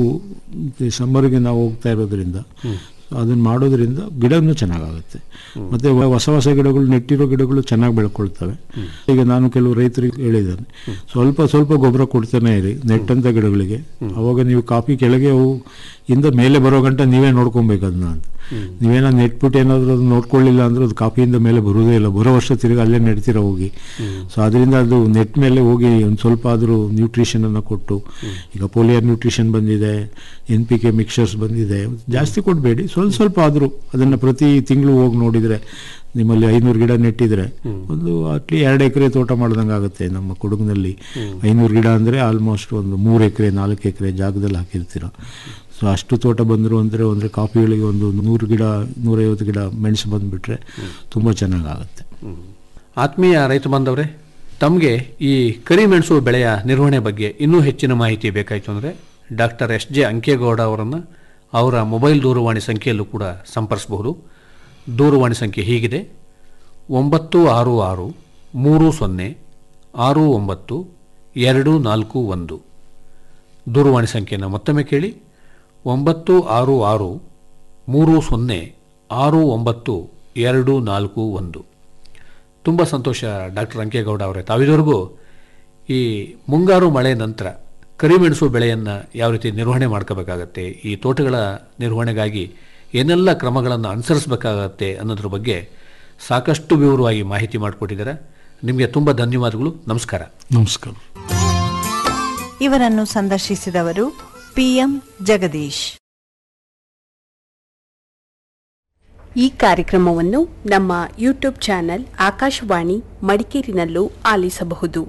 ಸಮ್ಮರ್ಗೆ ನಾವು ಹೋಗ್ತಾ ಇರೋದ್ರಿಂದ ಅದನ್ನ ಮಾಡೋದ್ರಿಂದ ಗಿಡನೂ ಚೆನ್ನಾಗಾಗುತ್ತೆ ಮತ್ತೆ ವ- ಹೊಸ ಹೊಸ ಗಿಡಗಳು ನೆಟ್ಟಿರೋ ಗಿಡಗಳು ಚೆನ್ನಾಗಿ ಬೆಳ್ಕೊಳ್ತವೆ ಈಗ ನಾನು ಕೆಲವು ರೈತರಿಗೆ ಹೇಳಿದ್ದೇನೆ ಸ್ವಲ್ಪ ಸ್ವಲ್ಪ ಗೊಬ್ಬರ ಕೊಡ್ತಾನೆ ಇರಿ ನೆಟ್ಟಂತ ಗಿಡಗಳಿಗೆ ಅವಾಗ ನೀವು ಕಾಫಿ ಕೆಳಗೆ ಅವು ಇಂದ ಮೇಲೆ ಬರೋ ಗಂಟ ನೀವೇ ನೋಡ್ಕೊಬೇಕು ಅದನ್ನ ಅಂತ ನೀವೇನ ನೆಟ್ಬಿಟ್ಟು ಏನಾದರೂ ಅದು ನೋಡ್ಕೊಳ್ಳಿಲ್ಲ ಅಂದ್ರೆ ಅದು ಕಾಫಿಯಿಂದ ಮೇಲೆ ಬರುವುದೇ ಇಲ್ಲ ಬರೋ ವರ್ಷ ತಿರುಗಿ ಅಲ್ಲೇ ನೆಡ್ತೀರ ಹೋಗಿ ಸೊ ಅದರಿಂದ ಅದು ನೆಟ್ ಮೇಲೆ ಹೋಗಿ ಒಂದು ಸ್ವಲ್ಪ ಆದರೂ ನ್ಯೂಟ್ರಿಷನ್ ಅನ್ನು ಕೊಟ್ಟು ಈಗ ಪೋಲಿಯರ್ ನ್ಯೂಟ್ರಿಷನ್ ಬಂದಿದೆ ಎನ್ ಪಿ ಕೆ ಮಿಕ್ಸರ್ಸ್ ಬಂದಿದೆ ಜಾಸ್ತಿ ಕೊಡಬೇಡಿ ಸ್ವಲ್ಪ ಸ್ವಲ್ಪ ಆದರೂ ಅದನ್ನು ಪ್ರತಿ ತಿಂಗಳು ಹೋಗಿ ನೋಡಿದರೆ ನಿಮ್ಮಲ್ಲಿ ಐನೂರು ಗಿಡ ನೆಟ್ಟಿದ್ರೆ ಒಂದು ಅಟ್ಲಿ ಎರಡು ಎಕರೆ ತೋಟ ಮಾಡ್ದಂಗೆ ಆಗುತ್ತೆ ನಮ್ಮ ಕೊಡಗಿನಲ್ಲಿ ಐನೂರು ಗಿಡ ಅಂದರೆ ಆಲ್ಮೋಸ್ಟ್ ಒಂದು ಮೂರು ಎಕರೆ ನಾಲ್ಕು ಎಕರೆ ಜಾಗದಲ್ಲಿ ಹಾಕಿರ್ತೀರ ಸೊ ಅಷ್ಟು ತೋಟ ಬಂದರು ಅಂದರೆ ಅಂದರೆ ಕಾಫಿಗಳಿಗೆ ಒಂದು ನೂರು ಗಿಡ ನೂರೈವತ್ತು ಗಿಡ ಮೆಣಸು ಬಂದುಬಿಟ್ರೆ ತುಂಬ ಚೆನ್ನಾಗಾಗುತ್ತೆ ಆತ್ಮೀಯ ರೈತ ಬಾಂಧವರೇ ತಮಗೆ ಈ ಕರಿಮೆಣಸು ಬೆಳೆಯ ನಿರ್ವಹಣೆ ಬಗ್ಗೆ ಇನ್ನೂ ಹೆಚ್ಚಿನ ಮಾಹಿತಿ ಬೇಕಾಯಿತು ಅಂದರೆ ಡಾಕ್ಟರ್ ಎಸ್ ಜೆ ಅಂಕೇಗೌಡ ಅವರನ್ನು ಅವರ ಮೊಬೈಲ್ ದೂರವಾಣಿ ಸಂಖ್ಯೆಯಲ್ಲೂ ಕೂಡ ಸಂಪರ್ಸಬಹುದು ದೂರವಾಣಿ ಸಂಖ್ಯೆ ಹೀಗಿದೆ ಒಂಬತ್ತು ಆರು ಆರು ಮೂರು ಸೊನ್ನೆ ಆರು ಒಂಬತ್ತು ಎರಡು ನಾಲ್ಕು ಒಂದು ದೂರವಾಣಿ ಸಂಖ್ಯೆಯನ್ನು ಮತ್ತೊಮ್ಮೆ ಕೇಳಿ ಒಂಬತ್ತು ಆರು ಆರು ಮೂರು ಸೊನ್ನೆ ಆರು ಒಂಬತ್ತು ಎರಡು ನಾಲ್ಕು ಒಂದು ತುಂಬ ಸಂತೋಷ ಡಾಕ್ಟರ್ ಅಂಕೇಗೌಡ ಅವರೇ ತಾವಿದವರೆಗೂ ಈ ಮುಂಗಾರು ಮಳೆ ನಂತರ ಕರಿಮೆಣಸು ಬೆಳೆಯನ್ನು ಯಾವ ರೀತಿ ನಿರ್ವಹಣೆ ಮಾಡ್ಕೋಬೇಕಾಗತ್ತೆ ಈ ತೋಟಗಳ ನಿರ್ವಹಣೆಗಾಗಿ ಏನೆಲ್ಲ ಕ್ರಮಗಳನ್ನು ಅನುಸರಿಸಬೇಕಾಗತ್ತೆ ಅನ್ನೋದ್ರ ಬಗ್ಗೆ ಸಾಕಷ್ಟು ವಿವರವಾಗಿ ಮಾಹಿತಿ ಮಾಡಿಕೊಟ್ಟಿದ್ದಾರೆ ನಿಮಗೆ ತುಂಬ ಧನ್ಯವಾದಗಳು ನಮಸ್ಕಾರ ನಮಸ್ಕಾರ ಇವರನ್ನು ಸಂದರ್ಶಿಸಿದವರು ಪಿಎಂ ಜಗದೀಶ್ ಈ ಕಾರ್ಯಕ್ರಮವನ್ನು ನಮ್ಮ ಯೂಟ್ಯೂಬ್ ಚಾನೆಲ್ ಆಕಾಶವಾಣಿ ಮಡಿಕೇರಿನಲ್ಲೂ ಆಲಿಸಬಹುದು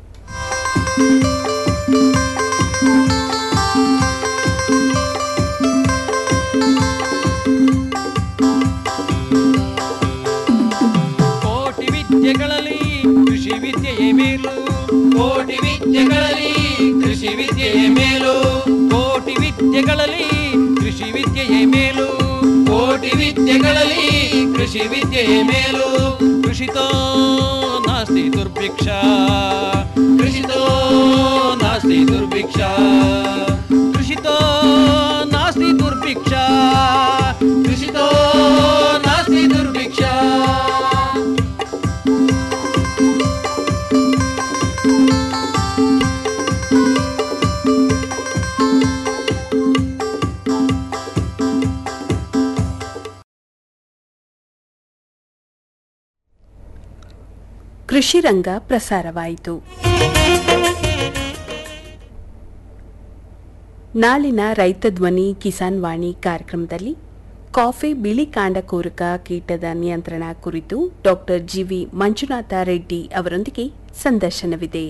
ಕೋಟಿ ವಿದ್ಯೆಗಳಲ್ಲಿ ಕೃಷಿ ವಿದ್ಯೆಯೇ ಮೇಲು ಕೋಟಿ ವಿದ್ಯೆಗಳಲ್ಲಿ ಕೃಷಿ ವಿದ್ಯೆಯೇ ಮೇಲು ಕೋಟಿ ವಿದ್ಯೆಗಳಲ್ಲಿ ಕೃಷಿ ವಿದ್ಯೆಯೇ ಮೇಲು ಕೋಟಿ ವಿದ್ಯೆಗಳಲ್ಲಿ ಕೃಷಿ ವಿದ್ಯೆಯೇ ಮೇಲು ಕೃಷಿತೋ ನಾಸ್ತಿ ದುರ್ಭಿಕ್ಷ ಕೃಷಿತೋ ನಾಸ್ತಿ ದುರ್ಭಿಕ್ಷ ಕೃಷಿತೋ ನಾಸ್ತಿ ದುರ್ಭಿಕ್ಷ ಕೃಷಿತೋ ನಾಸ್ತಿ ದುರ್ಭಿಕ್ಷ ಕೃಷಿ ರಂಗ ಪ್ರಸಾರವಾಯಿತು ನಾಳಿನ ರೈತ ಧ್ವನಿ ಕಿಸಾನ್ ವಾಣಿ ಕಾರ್ಯಕ್ರಮದಲ್ಲಿ ಕಾಫಿ ಬಿಳಿ ಕಾಂಡಕೋರಕ ಕೀಟದ ನಿಯಂತ್ರಣ ಕುರಿತು ಡಾಕ್ಟರ್ ಜಿವಿ ಮಂಜುನಾಥ ರೆಡ್ಡಿ ಅವರೊಂದಿಗೆ ಸಂದರ್ಶನವಿದೆ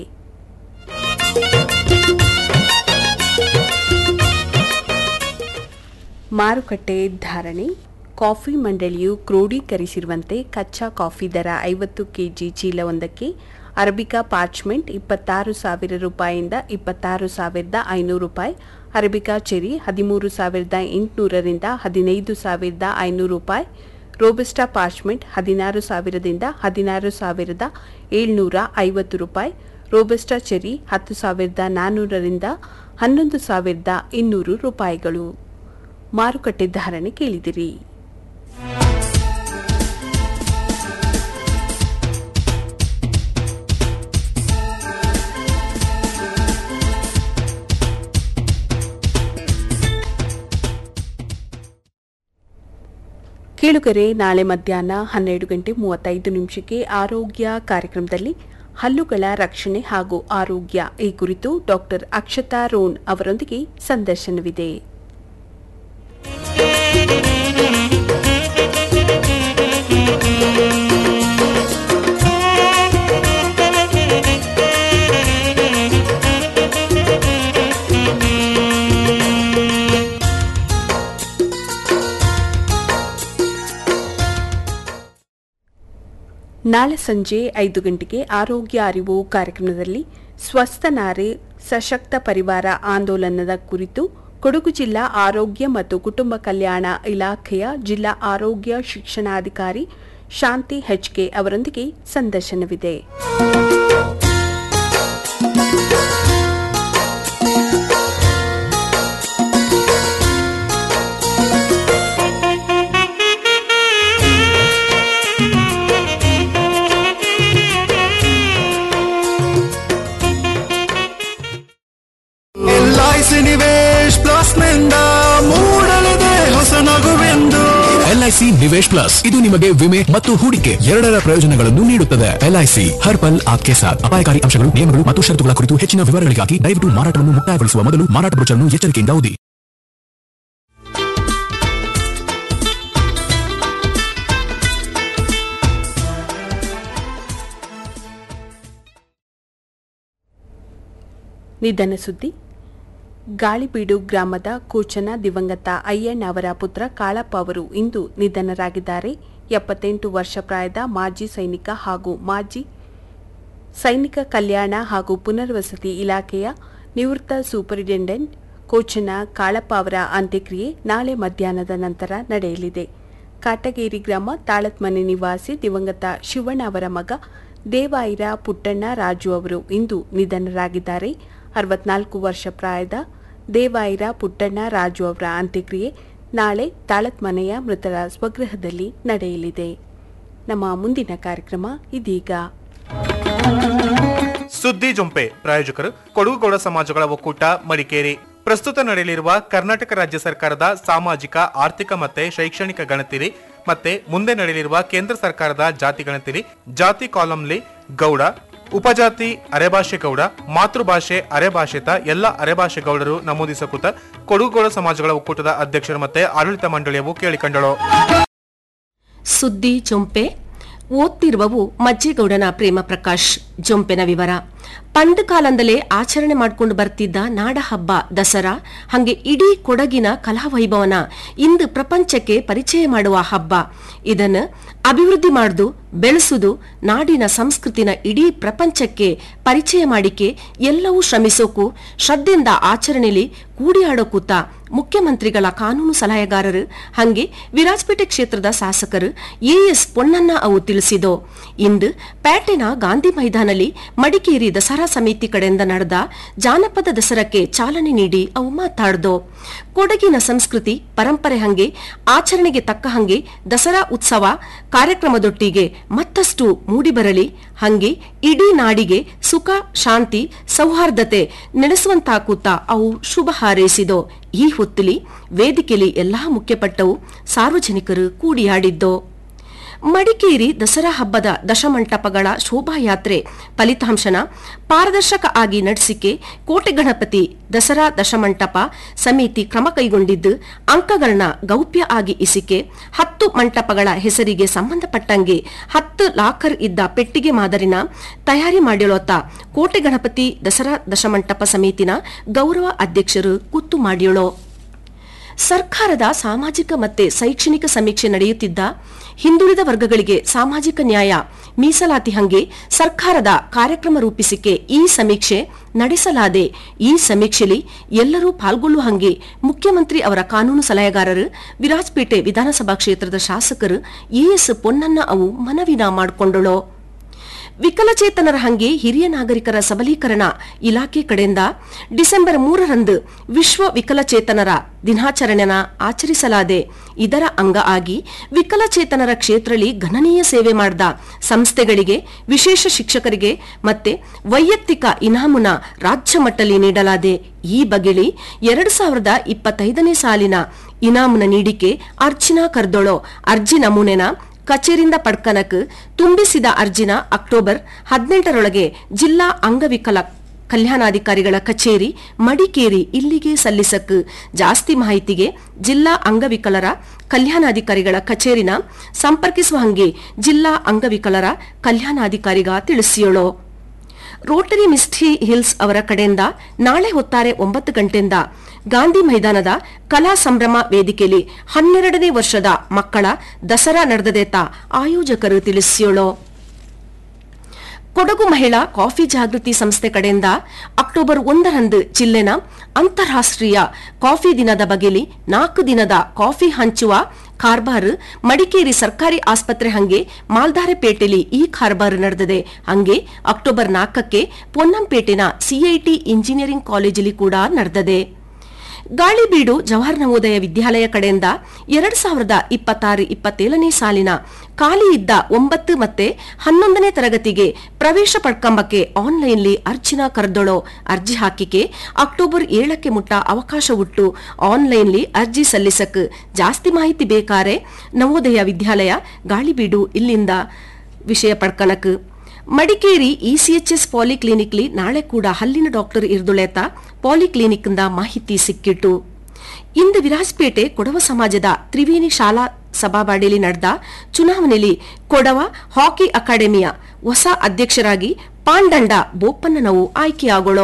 ಮಾರುಕಟ್ಟೆ ಧಾರಣೆ ಕಾಫಿ ಮಂಡಳಿಯು ಕ್ರೋಢೀಕರಿಸಿರುವಂತೆ ಕಚ್ಚಾ ಕಾಫಿ ದರ ಐವತ್ತು ಕೆಜಿ ಚೀಲವೊಂದಕ್ಕೆ ಅರಬಿಕಾ ಪಾರ್ಚ್ಮೆಂಟ್ ಇಪ್ಪತ್ತಾರು ಸಾವಿರ ರೂಪಾಯಿಯಿಂದ ಇಪ್ಪತ್ತಾರು ಸಾವಿರದ ಐನೂರು ರೂಪಾಯಿ ಅರಬಿಕಾ ಚೆರಿ ಹದಿಮೂರು ಸಾವಿರದ ಎಂಟುನೂರರಿಂದ ಹದಿನೈದು ಸಾವಿರದ ಐನೂರು ರೂಪಾಯಿ ರೋಬಸ್ಟಾ ಪಾರ್ಚ್ಮೆಂಟ್ ಹದಿನಾರು ಸಾವಿರದಿಂದ ಹದಿನಾರು ಸಾವಿರದ ಏಳ್ನೂರ ಐವತ್ತು ರೂಪಾಯಿ ರೋಬಸ್ಟಾ ಚೆರಿ ಹತ್ತು ಸಾವಿರದ ನಾನ್ನೂರರಿಂದ ಹನ್ನೊಂದು ಸಾವಿರದ ಇನ್ನೂರು ರೂಪಾಯಿಗಳು ಮಾರುಕಟ್ಟೆ ಧಾರಣೆ ಕೇಳಿದಿರಿ ಕೇಳುಗರೆ ನಾಳೆ ಮಧ್ಯಾಹ್ನ ಹನ್ನೆರಡು ಗಂಟೆ ಮೂವತ್ತೈದು ನಿಮಿಷಕ್ಕೆ ಆರೋಗ್ಯ ಕಾರ್ಯಕ್ರಮದಲ್ಲಿ ಹಲ್ಲುಗಳ ರಕ್ಷಣೆ ಹಾಗೂ ಆರೋಗ್ಯ ಈ ಕುರಿತು ಡಾಕ್ಟರ್ ಅಕ್ಷತಾ ರೋಣ್ ಅವರೊಂದಿಗೆ ಸಂದರ್ಶನವಿದೆ ನಾಳೆ ಸಂಜೆ ಐದು ಗಂಟೆಗೆ ಆರೋಗ್ಯ ಅರಿವು ಕಾರ್ಯಕ್ರಮದಲ್ಲಿ ಸ್ವಸ್ಥ ನಾರಿ ಸಶಕ್ತ ಪರಿವಾರ ಆಂದೋಲನದ ಕುರಿತು ಕೊಡಗು ಜಿಲ್ಲಾ ಆರೋಗ್ಯ ಮತ್ತು ಕುಟುಂಬ ಕಲ್ಯಾಣ ಇಲಾಖೆಯ ಜಿಲ್ಲಾ ಆರೋಗ್ಯ ಶಿಕ್ಷಣಾಧಿಕಾರಿ ಶಾಂತಿ ಹೆಚ್ಕೆ ಅವರೊಂದಿಗೆ ಸಂದರ್ಶನವಿದೆ ಎಲ್ಐಸಿ ನಿವೇಶ್ ಪ್ಲಸ್ ನಿಂದ ಮೂಡಲಿದೆ ಹೊಸ ನಗುವೆಂದು ಎಲ್ಐಸಿ ನಿವೇಶ್ ಪ್ಲಸ್ ಇದು ನಿಮಗೆ ವಿಮೆ ಮತ್ತು ಹೂಡಿಕೆ ಎರಡರ ಪ್ರಯೋಜನಗಳನ್ನು ನೀಡುತ್ತದೆ ಎಲ್ಐಸಿ ಹರ್ ಪಲ್ ಆಪ್ಕೆ ಸಾಥ್ ಅಪಾಯಕಾರಿ ಅಂಶಗಳು ನಿಯಮಗಳು ಮತ್ತು ಷರತ್ತುಗಳ ಕುರಿತು ಹೆಚ್ಚಿನ ವಿವರಗಳಿಗಾಗಿ ದಯವಿಟ್ಟು ಮಾರಾಟವನ್ನು ಮುಕ್ತಾಯಗೊಳಿಸುವ ಮೊದಲು ಮಾರಾಟ ಬ್ರೋಚರ್ನ್ನು ಎಚ್ಚರಿಕೆಯಿಂದ ಓದಿ ನಿಧನ ಸುದ್ದಿ ಗಾಳಿಬೀಡು ಗ್ರಾಮದ ಕೂಚನ ದಿವಂಗತ ಅಯ್ಯಣ್ಣ ಅವರ ಪುತ್ರ ಕಾಳಪ್ಪ ಅವರು ಇಂದು ನಿಧನರಾಗಿದ್ದಾರೆ ಎಪ್ಪತ್ತೆಂಟು ವರ್ಷ ಪ್ರಾಯದ ಮಾಜಿ ಸೈನಿಕ ಹಾಗೂ ಮಾಜಿ ಸೈನಿಕ ಕಲ್ಯಾಣ ಹಾಗೂ ಪುನರ್ವಸತಿ ಇಲಾಖೆಯ ನಿವೃತ್ತ ಸೂಪರಿಂಟೆಂಡೆಂಟ್ ಕೋಚನ ಕಾಳಪ್ಪ ಅವರ ಅಂತ್ಯಕ್ರಿಯೆ ನಾಳೆ ಮಧ್ಯಾಹ್ನದ ನಂತರ ನಡೆಯಲಿದೆ ಕಾಟಗೇರಿ ಗ್ರಾಮ ತಾಳತ್ಮನೆ ನಿವಾಸಿ ದಿವಂಗತ ಶಿವಣ್ಣ ಅವರ ಮಗ ದೇವಾಯಿರ ಪುಟ್ಟಣ್ಣ ರಾಜು ಅವರು ಇಂದು ನಿಧನರಾಗಿದ್ದಾರೆ ಅರವತ್ನಾಲ್ಕು ವರ್ಷ ಪ್ರಾಯದ ದೇವಾಯಿರ ಪುಟ್ಟಣ್ಣ ರಾಜು ಅವರ ಅಂತ್ಯಕ್ರಿಯೆ ನಾಳೆ ತಾಳತ್ಮನೆಯ ಮೃತರ ಸ್ವಗೃಹದಲ್ಲಿ ನಡೆಯಲಿದೆ ನಮ್ಮ ಮುಂದಿನ ಕಾರ್ಯಕ್ರಮ ಇದೀಗ ಸುದ್ದಿ ಜೊಂಪೆ ಪ್ರಾಯೋಜಕರು ಕೊಡಗುಗೌಡ ಸಮಾಜಗಳ ಒಕ್ಕೂಟ ಮಡಿಕೇರಿ ಪ್ರಸ್ತುತ ನಡೆಯಲಿರುವ ಕರ್ನಾಟಕ ರಾಜ್ಯ ಸರ್ಕಾರದ ಸಾಮಾಜಿಕ ಆರ್ಥಿಕ ಮತ್ತೆ ಶೈಕ್ಷಣಿಕ ಗಣತಿರಿ ಮತ್ತೆ ಮುಂದೆ ನಡೆಯಲಿರುವ ಕೇಂದ್ರ ಸರ್ಕಾರದ ಜಾತಿ ಗಣತಿರಿ ಜಾತಿ ಕಾಲಂಲಿ ಗೌಡ ಉಪಜಾತಿ ಅರೆಭಾಷೆ ಗೌಡ ಮಾತೃಭಾಷೆ ಅರೆಭಾಷಿತ ಎಲ್ಲ ಅರೆಭಾಷೆ ಗೌಡರು ನಮೂದಿಸಕೂತ ಕೊಡಗುಗೌಡ ಸಮಾಜಗಳ ಒಕ್ಕೂಟದ ಅಧ್ಯಕ್ಷರು ಮತ್ತೆ ಆಡಳಿತ ಮಂಡಳಿಯವು ಕೇಳಿಕೊಂಡಳು ಸುದ್ದಿ ಜೊಂಪೆ ಓದ್ತಿರುವವು ಮಜ್ಜೇಗೌಡನ ಪ್ರೇಮ ಪ್ರಕಾಶ್ ಜೊಂಪೆನ ವಿವರ ಪಂಡ್ ಕಾಲಂದಲೇ ಆಚರಣೆ ಮಾಡ್ಕೊಂಡು ಬರ್ತಿದ್ದ ನಾಡ ಹಬ್ಬ ದಸರಾ ಹಂಗೆ ಇಡೀ ಕೊಡಗಿನ ಕಲಾವೈಭವನ ಇಂದು ಪ್ರಪಂಚಕ್ಕೆ ಪರಿಚಯ ಮಾಡುವ ಹಬ್ಬ ಇದನ್ನು ಅಭಿವೃದ್ಧಿ ಮಾಡುದು ಬೆಳೆಸುದು ನಾಡಿನ ಸಂಸ್ಕೃತಿನ ಇಡೀ ಪ್ರಪಂಚಕ್ಕೆ ಪರಿಚಯ ಮಾಡಿಕೆ ಎಲ್ಲವೂ ಶ್ರಮಿಸೋಕು ಶ್ರದ್ಧೆಯಿಂದ ಆಚರಣೆಯಲ್ಲಿ ಕೂಡಿಯಾಡೋಕೂತ ಮುಖ್ಯಮಂತ್ರಿಗಳ ಕಾನೂನು ಸಲಹೆಗಾರರು ಹಂಗೆ ವಿರಾಜಪೇಟೆ ಕ್ಷೇತ್ರದ ಶಾಸಕರು ಎಎಸ್ ಪೊನ್ನಣ್ಣ ಅವು ತಿಳಿಸಿದೋ ಇಂದು ಪ್ಯಾಟೆನ ಗಾಂಧಿ ಮೈದಾನಲ್ಲಿ ಮಡಿಕೇರಿ ದಸರಾ ಸಮಿತಿ ಕಡೆಯಿಂದ ನಡೆದ ಜಾನಪದ ದಸರಾಕ್ಕೆ ಚಾಲನೆ ನೀಡಿ ಅವು ಮಾತಾಡ್ದೋ ಕೊಡಗಿನ ಸಂಸ್ಕೃತಿ ಪರಂಪರೆ ಹಂಗೆ ಆಚರಣೆಗೆ ತಕ್ಕ ಹಂಗೆ ದಸರಾ ಉತ್ಸವ ಕಾರ್ಯಕ್ರಮದೊಟ್ಟಿಗೆ ಮತ್ತಷ್ಟು ಮೂಡಿಬರಲಿ ಹಂಗೆ ಇಡೀ ನಾಡಿಗೆ ಸುಖ ಶಾಂತಿ ಸೌಹಾರ್ದತೆ ನೆಲೆಸುವಂತಾಕೂತ ಅವು ಶುಭ ಹಾರೈಸಿದೋ ಈ ಹೊತ್ತಲಿ ವೇದಿಕೆಯಲ್ಲಿ ಎಲ್ಲಾ ಮುಖ್ಯಪಟ್ಟವು ಸಾರ್ವಜನಿಕರು ಕೂಡಿಯಾಡಿದ್ದೋ ಮಡಿಕೇರಿ ದಸರಾ ಹಬ್ಬದ ದಶಮಂಟಪಗಳ ಶೋಭಾಯಾತ್ರೆ ಫಲಿತಾಂಶನ ಪಾರದರ್ಶಕ ಆಗಿ ನಡೆಸಿಕೆ ಕೋಟೆ ಗಣಪತಿ ದಸರಾ ದಶಮಂಟಪ ಸಮಿತಿ ಕ್ರಮ ಕೈಗೊಂಡಿದ್ದು ಅಂಕಗಳನ್ನ ಗೌಪ್ಯ ಆಗಿ ಇಸಿಕೆ ಹತ್ತು ಮಂಟಪಗಳ ಹೆಸರಿಗೆ ಸಂಬಂಧಪಟ್ಟಂಗೆ ಹತ್ತು ಲಾಕರ್ ಇದ್ದ ಪೆಟ್ಟಿಗೆ ಮಾದರಿನ ತಯಾರಿ ಮಾಡಿಳೋತ ಕೋಟೆ ಗಣಪತಿ ದಸರಾ ದಶಮಂಟಪ ಸಮಿತಿನ ಗೌರವ ಅಧ್ಯಕ್ಷರು ಗುತ್ತು ಮಾಡಿಯಳೋ ಸರ್ಕಾರದ ಸಾಮಾಜಿಕ ಮತ್ತೆ ಶೈಕ್ಷಣಿಕ ಸಮೀಕ್ಷೆ ನಡೆಯುತ್ತಿದ್ದ ಹಿಂದುಳಿದ ವರ್ಗಗಳಿಗೆ ಸಾಮಾಜಿಕ ನ್ಯಾಯ ಮೀಸಲಾತಿ ಹಂಗೆ ಸರ್ಕಾರದ ಕಾರ್ಯಕ್ರಮ ರೂಪಿಸಿಕೆ ಈ ಸಮೀಕ್ಷೆ ನಡೆಸಲಾದೆ ಈ ಸಮೀಕ್ಷೆಯಲ್ಲಿ ಎಲ್ಲರೂ ಪಾಲ್ಗೊಳ್ಳುವ ಹಂಗೆ ಮುಖ್ಯಮಂತ್ರಿ ಅವರ ಕಾನೂನು ಸಲಹೆಗಾರರು ವಿರಾಜಪೇಟೆ ವಿಧಾನಸಭಾ ಕ್ಷೇತ್ರದ ಶಾಸಕರು ಎಎಸ್ ಪೊನ್ನಣ್ಣ ಅವು ಮನವಿನ ಮಾಡಿಕೊಂಡಳು ವಿಕಲಚೇತನರ ಹಂಗೆ ಹಿರಿಯ ನಾಗರಿಕರ ಸಬಲೀಕರಣ ಇಲಾಖೆ ಕಡೆಯಿಂದ ಡಿಸೆಂಬರ್ ಮೂರರಂದು ವಿಶ್ವ ವಿಕಲಚೇತನರ ದಿನಾಚರಣೆನ ಆಚರಿಸಲಾದೆ ಇದರ ಅಂಗ ಆಗಿ ವಿಕಲಚೇತನರ ಕ್ಷೇತ್ರದಲ್ಲಿ ಗಣನೀಯ ಸೇವೆ ಮಾಡಿದ ಸಂಸ್ಥೆಗಳಿಗೆ ವಿಶೇಷ ಶಿಕ್ಷಕರಿಗೆ ಮತ್ತೆ ವೈಯಕ್ತಿಕ ಇನಾಮುನ ರಾಜ್ಯ ಮಟ್ಟದಲ್ಲಿ ನೀಡಲಾದೆ ಈ ಬಗೆಲಿ ಎರಡು ಸಾವಿರದ ಇಪ್ಪತ್ತೈದನೇ ಸಾಲಿನ ಇನಾಮುನ ನೀಡಿಕೆ ಅರ್ಜಿನ ಕರ್ದೊಳೋ ಅರ್ಜಿ ನಮೂನೆನ ಕಚೇರಿಯಿಂದ ಪಡ್ಕನಕ್ ತುಂಬಿಸಿದ ಅರ್ಜಿನ ಅಕ್ಟೋಬರ್ ಹದಿನೆಂಟರೊಳಗೆ ಜಿಲ್ಲಾ ಅಂಗವಿಕಲ ಕಲ್ಯಾಣಾಧಿಕಾರಿಗಳ ಕಚೇರಿ ಮಡಿಕೇರಿ ಇಲ್ಲಿಗೆ ಸಲ್ಲಿಸಕ್ ಜಾಸ್ತಿ ಮಾಹಿತಿಗೆ ಜಿಲ್ಲಾ ಅಂಗವಿಕಲರ ಕಲ್ಯಾಣಾಧಿಕಾರಿಗಳ ಕಚೇರಿನ ಸಂಪರ್ಕಿಸುವ ಹಂಗೆ ಜಿಲ್ಲಾ ಅಂಗವಿಕಲರ ಕಲ್ಯಾಣಾಧಿಕಾರಿಗ ತಿಳಿಸಿಯೋಳು ರೋಟರಿ ಮಿಸ್ಟಿ ಹಿಲ್ಸ್ ಅವರ ಕಡೆಯಿಂದ ನಾಳೆ ಹೊತ್ತಾರೆ ಒಂಬತ್ತು ಗಂಟೆಯಿಂದ ಗಾಂಧಿ ಮೈದಾನದ ಕಲಾ ಸಂಭ್ರಮ ವೇದಿಕೆಯಲ್ಲಿ ಹನ್ನೆರಡನೇ ವರ್ಷದ ಮಕ್ಕಳ ದಸರಾ ನಡೆದದೇತ ಆಯೋಜಕರು ತಿಳಿಸಿಯೋಳು ಕೊಡಗು ಮಹಿಳಾ ಕಾಫಿ ಜಾಗೃತಿ ಸಂಸ್ಥೆ ಕಡೆಯಿಂದ ಅಕ್ಟೋಬರ್ ಒಂದರಂದು ಜಿಲ್ಲೆನ ಅಂತಾರಾಷ್ಟ್ರೀಯ ಕಾಫಿ ದಿನದ ಬಗೆಲಿ ನಾಲ್ಕು ದಿನದ ಕಾಫಿ ಹಂಚುವ ಕಾರ್ಬಾರ್ ಮಡಿಕೇರಿ ಸರ್ಕಾರಿ ಆಸ್ಪತ್ರೆ ಹಂಗೆ ಮಾಲ್ದಾರೆಪೇಟೆಲಿ ಈ ಕಾರ್ಬಾರ್ ನಡೆದಿದೆ ಹಂಗೆ ಅಕ್ಟೋಬರ್ ನಾಲ್ಕಕ್ಕೆ ಪೊನ್ನಂಪೇಟೆನ ಸಿಐಟಿ ಇಂಜಿನಿಯರಿಂಗ್ ಕಾಲೇಜಲ್ಲಿ ಕೂಡ ನಡೆದಿದೆ ಗಾಳಿಬೀಡು ಜವಾಹರ್ ನವೋದಯ ವಿದ್ಯಾಲಯ ಕಡೆಯಿಂದ ಎರಡ್ ಸಾವಿರದ ಇಪ್ಪತ್ತಾರು ಇಪ್ಪತ್ತೇಳನೇ ಸಾಲಿನ ಖಾಲಿ ಇದ್ದ ಒಂಬತ್ತು ಮತ್ತೆ ಹನ್ನೊಂದನೇ ತರಗತಿಗೆ ಪ್ರವೇಶ ಪಡ್ಕಂಬಕ್ಕೆ ಆನ್ಲೈನ್ಲಿ ಅರ್ಜಿನ ಕರೆದೊಳೋ ಅರ್ಜಿ ಹಾಕಿಕೆ ಅಕ್ಟೋಬರ್ ಏಳಕ್ಕೆ ಮುಟ್ಟ ಅವಕಾಶ ಉಟ್ಟು ಆನ್ಲೈನ್ಲಿ ಅರ್ಜಿ ಸಲ್ಲಿಸಕ್ ಜಾಸ್ತಿ ಮಾಹಿತಿ ಬೇಕಾರೆ ನವೋದಯ ವಿದ್ಯಾಲಯ ಗಾಳಿಬೀಡು ಇಲ್ಲಿಂದ ವಿಷಯ ಪಡ್ಕಣಕ್ ಮಡಿಕೇರಿ ಇಸಿಎಚ್ಎಸ್ ಪಾಲಿಕ್ಲಿನಿಕ್ಲಿ ನಾಳೆ ಕೂಡ ಹಲ್ಲಿನ ಡಾಕ್ಟರ್ ಇರ್ದುಳೆತ ಪಾಲಿಕ್ಲಿನಿಕ್ನಿಂದ ಮಾಹಿತಿ ಸಿಕ್ಕಿಟ್ಟು ಇಂದು ವಿರಾಜಪೇಟೆ ಕೊಡವ ಸಮಾಜದ ತ್ರಿವೇಣಿ ಶಾಲಾ ಸಭಾವಾಡಿಯಲ್ಲಿ ನಡೆದ ಚುನಾವಣೆಯಲ್ಲಿ ಕೊಡವ ಹಾಕಿ ಅಕಾಡೆಮಿಯ ಹೊಸ ಅಧ್ಯಕ್ಷರಾಗಿ ಪಾಂಡಂಡ ಬೋಪಣ್ಣನವು ಆಯ್ಕೆಯಾಗೋಳು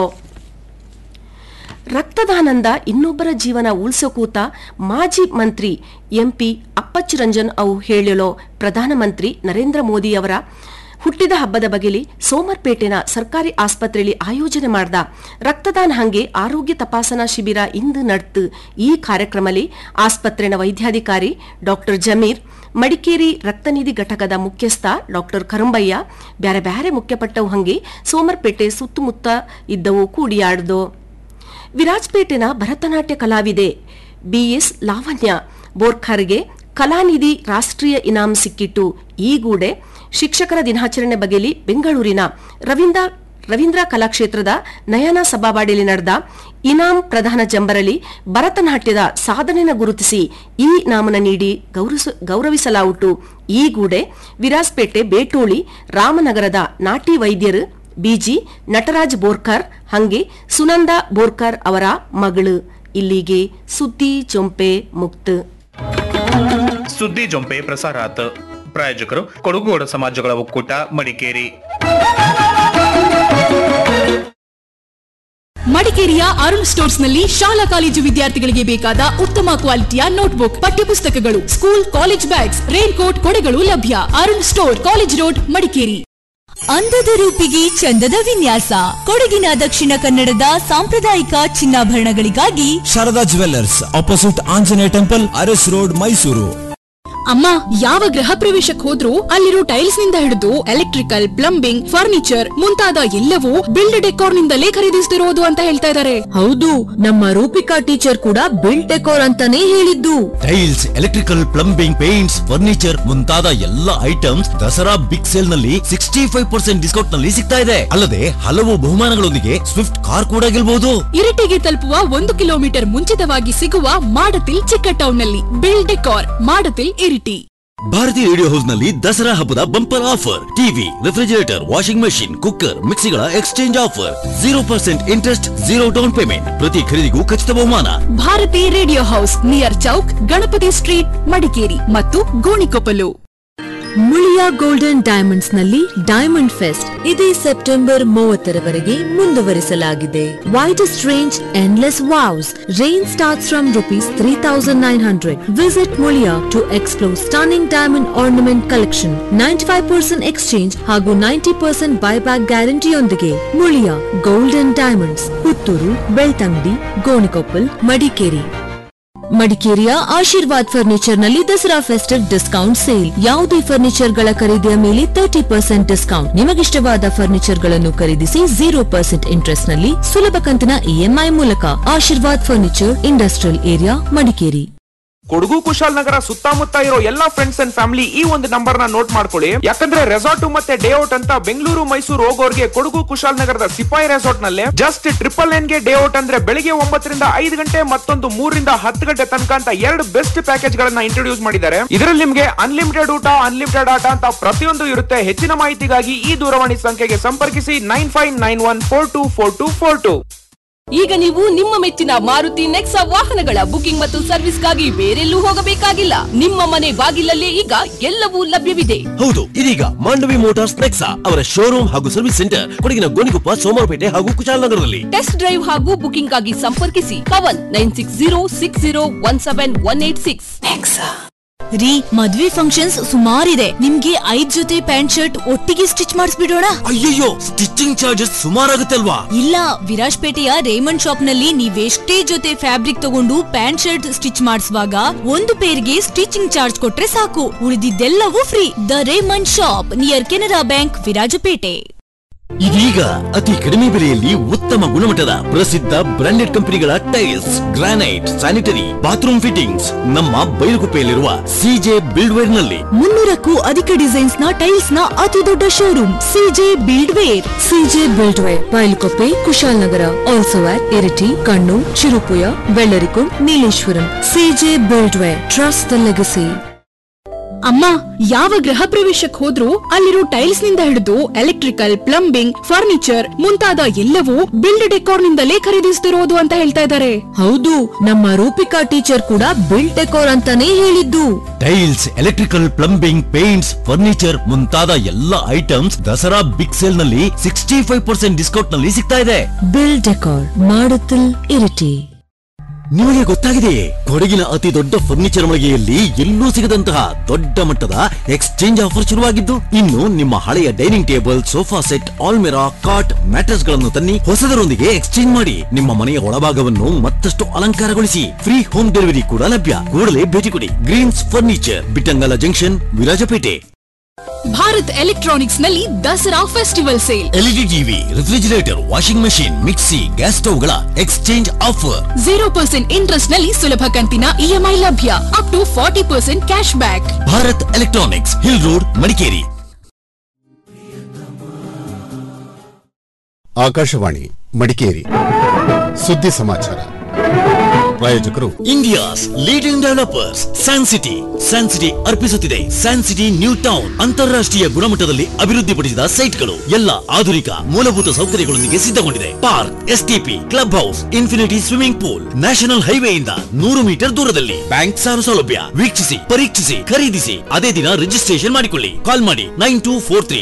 ರಕ್ತದಾನಂದ ಇನ್ನೊಬ್ಬರ ಜೀವನ ಉಳಿಸೋಕೂತ ಮಾಜಿ ಮಂತ್ರಿ ಎಂಪಿ ಅಪ್ಪಚ್ಚು ರಂಜನ್ ಅವು ಹೇಳಲೋ ಪ್ರಧಾನಮಂತ್ರಿ ನರೇಂದ್ರ ಮೋದಿ ಅವರ ಹುಟ್ಟಿದ ಹಬ್ಬದ ಬಗೆಲಿ ಸೋಮರ್ಪೇಟೆನ ಸರ್ಕಾರಿ ಆಸ್ಪತ್ರೆಯಲ್ಲಿ ಆಯೋಜನೆ ಮಾಡಿದ ರಕ್ತದಾನ ಹಂಗೆ ಆರೋಗ್ಯ ತಪಾಸಣಾ ಶಿಬಿರ ಇಂದು ನಡ್ತು ಈ ಕಾರ್ಯಕ್ರಮದಲ್ಲಿ ಆಸ್ಪತ್ರೆನ ವೈದ್ಯಾಧಿಕಾರಿ ಡಾಕ್ಟರ್ ಜಮೀರ್ ಮಡಿಕೇರಿ ರಕ್ತನಿಧಿ ಘಟಕದ ಮುಖ್ಯಸ್ಥ ಡಾಕ್ಟರ್ ಕರಂಬಯ್ಯ ಬ್ಯಾರೆ ಬ್ಯಾರೆ ಮುಖ್ಯಪಟ್ಟವು ಹಂಗೆ ಸೋಮರ್ಪೇಟೆ ಸುತ್ತಮುತ್ತ ಇದ್ದವು ಕೂಡಿಯಾಡ್ದು ವಿರಾಜ್ಪೇಟೆನ ಭರತನಾಟ್ಯ ಕಲಾವಿದೆ ಬಿಎಸ್ ಲಾವಣ್ಯ ಬೋರ್ಖರ್ಗೆ ಕಲಾನಿಧಿ ರಾಷ್ಟ್ರೀಯ ಇನಾಮ್ ಸಿಕ್ಕಿಟ್ಟು ಈಗೂಡೆ ಶಿಕ್ಷಕರ ದಿನಾಚರಣೆ ಬಗೆಯಲ್ಲಿ ಬೆಂಗಳೂರಿನ ರವೀಂದ್ರ ರವೀಂದ್ರ ಕಲಾಕ್ಷೇತ್ರದ ನಯನ ಸಭಾವಾಡಿಯಲ್ಲಿ ನಡೆದ ಇನಾಮ್ ಪ್ರಧಾನ ಜಂಬರಲಿ ಭರತನಾಟ್ಯದ ಸಾಧನೆನ ಗುರುತಿಸಿ ಈ ನಾಮನ ನೀಡಿ ಗೌರವಿಸ ಗೌರವಿಸಲಾಯಿತು ಈಗೂಡೆ ವಿರಾಜ್ಪೇಟೆ ಬೇಟೋಳಿ ರಾಮನಗರದ ನಾಟಿ ವೈದ್ಯರು ಬಿಜಿ ನಟರಾಜ್ ಬೋರ್ಕರ್ ಹಂಗೆ ಸುನಂದ ಬೋರ್ಕರ್ ಅವರ ಮಗಳು ಇಲ್ಲಿಗೆ ಸುದ್ದಿ ಚೊಂಪೆ ಮುಕ್ತ ಸುದ್ದಿ ಜೊಂಪೆ ಪ್ರಸಾರಾತ್ ಪ್ರಾಯೋಜಕರು ಕೊಡಗುಗೌಡ ಸಮಾಜಗಳ ಒಕ್ಕೂಟ ಮಡಿಕೇರಿ ಮಡಿಕೇರಿಯ ಅರುಣ್ ಸ್ಟೋರ್ಸ್ ನಲ್ಲಿ ಶಾಲಾ ಕಾಲೇಜು ವಿದ್ಯಾರ್ಥಿಗಳಿಗೆ ಬೇಕಾದ ಉತ್ತಮ ಕ್ವಾಲಿಟಿಯ ನೋಟ್ಬುಕ್ ಪಠ್ಯಪುಸ್ತಕಗಳು school college bags rain coat ಕೊಡೆಗಳು ಲಭ್ಯ Arun store college road Madikeri ಅಂದದ ರೂಪಿಗೆ ಚಂದದ ವಿನ್ಯಾಸ ಕೊಡಗಿನ ದಕ್ಷಿಣ ಕನ್ನಡದ ಸಾಂಪ್ರದಾಯಿಕ ಚಿನ್ನಾಭರಣಗಳಿಗಾಗಿ Sharada jewellers opposite Anjaneya temple Aras road Mysuru ಅಮ್ಮ ಯಾವ ಗೃಹ ಪ್ರವೇಶಕ್ಕೆ ಹೋದ್ರೂ ಅಲ್ಲಿರೋ ಟೈಲ್ಸ್ ನಿಂದ ಹಿಡಿದು ಎಲೆಕ್ಟ್ರಿಕಲ್ ಪ್ಲಂಬಿಂಗ್ ಫರ್ನಿಚರ್ ಮುಂತಾದ ಎಲ್ಲವೂ ಬಿಲ್ಡ್ ಡೆಕೋರ್ ನಿಂದಲೇ ಖರೀದಿಸ್ತಿರೋದು ಅಂತ ಹೇಳ್ತಾ ಇದ್ದಾರೆ ಹೌದು ನಮ್ಮ ರೂಪಿಕಾ ಟೀಚರ್ ಕೂಡ ಬಿಲ್ಡ್ ಡೆಕೋರ್ ಅಂತಾನೆ ಹೇಳಿದ್ದು tiles electrical plumbing paints furniture ಮುಂತಾದ ಎಲ್ಲ ಐಟಮ್ಸ್ ದಸರಾ ಬಿಗ್ ಸೇಲ್ ನಲ್ಲಿ ಸಿಕ್ಸ್ಟಿ ಫೈವ್ ಪರ್ಸೆಂಟ್ ಡಿಸ್ಕೌಂಟ್ ನಲ್ಲಿ ಸಿಗ್ತಾ ಇದೆ ಅಲ್ಲದೆ ಹಲವು ಬಹುಮಾನಗಳೊಂದಿಗೆ ಸ್ವಿಫ್ಟ್ ಕಾರ್ ಕೂಡ ಗೆಲ್ಬಹುದು ಇರಿಟಿಗೆ ತಲುಪುವ ಒಂದು ಕಿಲೋಮೀಟರ್ ಮುಂಚಿತವಾಗಿ ಸಿಗುವ ಮಾಡತಿಲ್ ಚಿಕ್ಕ ಟೌನ್ ನಲ್ಲಿ ಬಿಲ್ಡ್ ಡೆಕೋರ್ ಮಾಡತಿಲ್ ಇರಿಟಿ ಭಾರತಿ ರೇಡಿಯೋ ಹೌಸ್ ನಲ್ಲಿ ದಸರಾ ಹಬ್ಬದ bumper offer TV refrigerator washing machine cooker ಮಿಕ್ಸಿಗಳ exchange offer zero percent interest zero down payment ಪ್ರತಿ ಖರೀದಿಗೂ ಖಚಿತ ಬಹುಮಾನ Bharati radio house near Chowk Ganapati street Madikeri ಮತ್ತು ಗೋಣಿಕೊಪ್ಪಲು ಮುಳಿಯಾ ಗೋಲ್ಡನ್ ಡೈಮಂಡ್ಸ್ ನಲ್ಲಿ ಡೈಮಂಡ್ ಫೆಸ್ಟ್ ಇದೇ ಸೆಪ್ಟೆಂಬರ್ ಮೂವತ್ತರವರೆಗೆ ಮುಂದುವರಿಸಲಾಗಿದೆ widest range endless wows range starts from rupees three thousand nine hundred visit Muliya to explore stunning diamond ornament collection ninety five percent exchange ಹಾಗೂ ninety percent buyback ಗ್ಯಾರಂಟಿಯೊಂದಿಗೆ Muliya golden diamonds Puttur Belthangady Gonikoppal Madikeri ಮಡಿಕೇರಿಯ Ashirvad furniture ನಲ್ಲಿ Dasara festive discount sale ಯಾವುದೇ furniture ಗಳ ಖರೀದಿಯ ಮೇಲೆ thirty percent discount ನಿಮಗಿಷ್ಟವಾದ furniture ಗಳನ್ನು ಖರೀದಿಸಿ ಜೀರೋ ಪರ್ಸೆಂಟ್ ಇಂಟ್ರೆಸ್ಟ್ ನಲ್ಲಿ ಸುಲಭ ಕಂತಿನ ಇಎಂಐ ಮೂಲಕ Ashirvad furniture industrial area Madikeri Kodagu Kushalanagar ಸುತ್ತಮುತ್ತ ಇರೋ ಎಲ್ಲಾ ಫ್ರೆಂಡ್ಸ್ ಅಂಡ್ ಫ್ಯಾಮಿಲಿ ಈ ಒಂದು ನಂಬರ್ ನ ನೋಟ್ ಮಾಡ್ಕೊಳ್ಳಿ ಯಾಕಂದ್ರೆ ರೆಸಾರ್ಟ್ ಮತ್ತೆ ಡೇ ಔಟ್ ಅಂತ ಬೆಂಗಳೂರು ಮೈಸೂರು ಹೋಗೋರ್ಗೆ ಕೊಡಗು ಕುಶಾಲನಗರದ ಸಿಪಾಯಿ ರೆಸಾರ್ಟ್ ನಲ್ಲಿ ಜಸ್ಟ್ ಟ್ರಿಪಲ್ ನೈನ್ ಗೆ ಡೇ ಔಟ್ ಅಂದ್ರೆ ಬೆಳಿಗ್ಗೆ ಒಂಬತ್ತರಿಂದ ಐದು ಗಂಟೆ ಮತ್ತೊಂದು ಮೂರರಿಂದ ಹತ್ತು ಗಂಟೆ ತನಕ ಅಂತ ಎರಡು ಬೆಸ್ಟ್ ಪ್ಯಾಕೇಜ್ ಗಳನ್ನ ಇಂಟ್ರೊಡ್ಯೂಸ್ ಮಾಡಿದ್ದಾರೆ ಇದರಲ್ಲಿ ನಿಮ್ಗೆ ಅನ್ಲಿಮಿಟೆಡ್ ಊಟ ಅನ್ಲಿಮಿಟೆಡ್ ಆಟ ಅಂತ ಪ್ರತಿಯೊಂದು ಇರುತ್ತೆ ಹೆಚ್ಚಿನ ಮಾಹಿತಿಗಾಗಿ ಈ ದೂರವಾಣಿ ಸಂಖ್ಯೆಗೆ ಸಂಪರ್ಕಿಸಿ nine five nine one four two four two four two ಈಗ ನೀವು ನಿಮ್ಮ ಮೆಚ್ಚಿನ ಮಾರುತಿ ನೆಕ್ಸಾ ವಾಹನಗಳ ಬುಕಿಂಗ್ ಮತ್ತು ಸರ್ವಿಸ್ಗಾಗಿ ಬೇರೆಲ್ಲೂ ಹೋಗಬೇಕಾಗಿಲ್ಲ ನಿಮ್ಮ ಮನೆ ಬಾಗಿಲಲ್ಲೇ ಈಗ ಎಲ್ಲವೂ ಲಭ್ಯವಿದೆ ಹೌದು ಇದೀಗ ಮಾಂಡವಿ ಮೋಟಾರ್ಸ್ ನೆಕ್ಸಾ ಅವರ ಶೋರೂಮ್ ಹಾಗೂ ಸರ್ವಿಸ್ ಸೆಂಟರ್ ಕೊಡಗಿನ ಗೋಣಿಕೊಪ್ಪ ಸೋಮವಾರಪೇಟೆ ಹಾಗೂ ಕುಶಾಲನಗರದಲ್ಲಿ ಟೆಸ್ಟ್ ಡ್ರೈವ್ ಹಾಗೂ ಬುಕಿಂಗ್ ಆಗಿ ಸಂಪರ್ಕಿಸಿ Pavan nine six zero six zero one seven one eight six ರೀ ಮದ್ವೆ ಫಂಕ್ಷನ್ಸ್ ಸುಮಾರಿದೆ ನಿಮ್ಗೆ ಐದ್ ಜೊತೆ ಪ್ಯಾಂಟ್ ಶರ್ಟ್ ಒಟ್ಟಿಗೆ ಸ್ಟಿಚ್ ಮಾಡಿಸ್ಬಿಡೋಣ ಅಯ್ಯಯ್ಯೋ ಸ್ಟಿಚಿಂಗ್ ಚಾರ್ಜಸ್ ಸುಮಾರಾಗುತ್ತೆ ಅಲ್ವಾ ಇಲ್ಲ ವಿರಾಜ್ಪೇಟೆಯ ರೇಮಂಡ್ ಶಾಪ್ ನಲ್ಲಿ ನೀವೆಷ್ಟೇ ಜೊತೆ ಫ್ಯಾಬ್ರಿಕ್ ತಗೊಂಡು ಪ್ಯಾಂಟ್ ಶರ್ಟ್ ಸ್ಟಿಚ್ ಮಾಡಿಸುವಾಗ ಒಂದು ಪೇರ್ಗೆ ಸ್ಟಿಚಿಂಗ್ ಚಾರ್ಜ್ ಕೊಟ್ರೆ ಸಾಕು ಉಳಿದಿದ್ದೆಲ್ಲವೂ free the Raymond shop near Canara bank Virajpet ಇದೀಗ ಅತಿ ಕಡಿಮೆ ಬೆಲೆಯಲ್ಲಿ ಉತ್ತಮ ಗುಣಮಟ್ಟದ ಪ್ರಸಿದ್ಧ ಬ್ರಾಂಡೆಡ್ ಕಂಪನಿಗಳ tiles granite sanitary bathroom fittings ನಮ್ಮ ಬೈಲುಗುಪ್ಪೆಯಲ್ಲಿರುವ ಸಿಜೆ ಬಿಲ್ಡ್ವೇರ್ ನಲ್ಲಿ ಮುನ್ನೂರಕ್ಕೂ ಅಧಿಕ ಡಿಸೈನ್ಸ್ ನ ಟೈಲ್ಸ್ ನ ಅತಿ ದೊಡ್ಡ showroom CJ build ware CJ build ware Bylakuppe Kushalanagar also at Iritty Kannur Cherupuzha Vellarikundu Nileshwaram CJ build ware trust the legacy ಅಮ್ಮ ಯಾವ ಗೃಹ ಪ್ರವೇಶಕ್ಕೆ ಹೋದ್ರೂ ಅಲ್ಲಿರೋ ಟೈಲ್ಸ್ ನಿಂದ ಹಿಡಿದು ಎಲೆಕ್ಟ್ರಿಕಲ್ ಪ್ಲಂಬಿಂಗ್ ಫರ್ನಿಚರ್ ಮುಂತಾದ ಎಲ್ಲವೂ ಬಿಲ್ಡ್ ಡೆಕೋರ್ ನಿಂದಲೇ ಖರೀದಿಸ್ತಿರೋದು ಅಂತ ಹೇಳ್ತಾ ಇದ್ದಾರೆ ಹೌದು ನಮ್ಮ ರೂಪಿಕಾ ಟೀಚರ್ ಕೂಡ ಬಿಲ್ಡ್ ಡೆಕೋರ್ ಅಂತಾನೆ ಹೇಳಿದ್ದು tiles electrical plumbing paints furniture ಮುಂತಾದ ಎಲ್ಲ ಐಟಮ್ಸ್ ದಸರಾ ಬಿಗ್ ಸೇಲ್ ನಲ್ಲಿ ಸಿಕ್ಸ್ಟಿ ಫೈವ್ ಪರ್ಸೆಂಟ್ ಡಿಸ್ಕೌಂಟ್ ನಲ್ಲಿ ಸಿಗ್ತಾ ಇದೆ ಬಿಲ್ಡ್ ಡೆಕೋರ್ ಮಾಡುತ್ತಲ್ ಇರಿಟಿ ನಿಮಗೆ ಗೊತ್ತಾಗಿದೆಯೇ ಕೊಡಗಿನ ಅತಿ ದೊಡ್ಡ ಫರ್ನಿಚರ್ ಮಳಿಗೆಯಲ್ಲಿ ಎಲ್ಲೂ ಸಿಗದಂತಹ ದೊಡ್ಡ ಮಟ್ಟದ ಎಕ್ಸ್ಚೇಂಜ್ ಆಫರ್ ಶುರುವಾಗಿದ್ದು ಇನ್ನು ನಿಮ್ಮ ಹಳೆಯ ಡೈನಿಂಗ್ ಟೇಬಲ್ ಸೋಫಾ ಸೆಟ್ ಆಲ್ಮೆರಾ ಕಾಟ್ ಮ್ಯಾಟ್ರೆಸ್ ಗಳನ್ನು ತನ್ನಿ ಹೊಸದರೊಂದಿಗೆ ಎಕ್ಸ್ಚೇಂಜ್ ಮಾಡಿ ನಿಮ್ಮ ಮನೆಯ ಒಳಭಾಗವನ್ನು ಮತ್ತಷ್ಟು ಅಲಂಕಾರಗೊಳಿಸಿ ಫ್ರೀ ಹೋಮ್ ಡೆಲಿವರಿ ಕೂಡ ಲಭ್ಯ ಕೂಡಲೇ ಭೇಟಿ ಕೊಡಿ greens furniture Bittangala junction Virajpet Bharat electronics ನಲ್ಲಿ Dasara festival sale LED TV refrigerator washing machine mixie gas ಸ್ಟವ್ಗಳ exchange offer zero percent interest ನಲ್ಲಿ ಸುಲಭ ಕಂತಿನ ಇಎಂಐ ಲಭ್ಯ up to forty percent cash back Bharat electronics hill road Madikeri Akashvani Madikeri ಸುದ್ದಿ ಸಮಾಚಾರ ಪ್ರಾಯೋಜಕರು India's leading developers san city san city ಅರ್ಪಿಸುತ್ತಿದೆ san city new town ಅಂತಾರಾಷ್ಟ್ರೀಯ ಗುಣಮಟ್ಟದಲ್ಲಿ ಅಭಿವೃದ್ಧಿಪಡಿಸಿದ ಸೈಟ್ಗಳು ಎಲ್ಲ ಆಧುನಿಕ ಮೂಲಭೂತ ಸೌಕರ್ಯಗಳೊಂದಿಗೆ ಸಿದ್ಧಗೊಂಡಿದೆ park STP club house infinity swimming pool national ಹೈವೇಯಿಂದ ನೂರು ಮೀಟರ್ ದೂರದಲ್ಲಿ ಬ್ಯಾಂಕ್ ಸಾಲ ಸೌಲಭ್ಯ ವೀಕ್ಷಿಸಿ ಪರೀಕ್ಷಿಸಿ ಖರೀದಿಸಿ ಅದೇ ದಿನ ರಿಜಿಸ್ಟ್ರೇಷನ್ ಮಾಡಿಕೊಳ್ಳಿ ಕಾಲ್ ಮಾಡಿ ನೈನ್ ಟೂ ಫೋರ್ ತ್ರೀ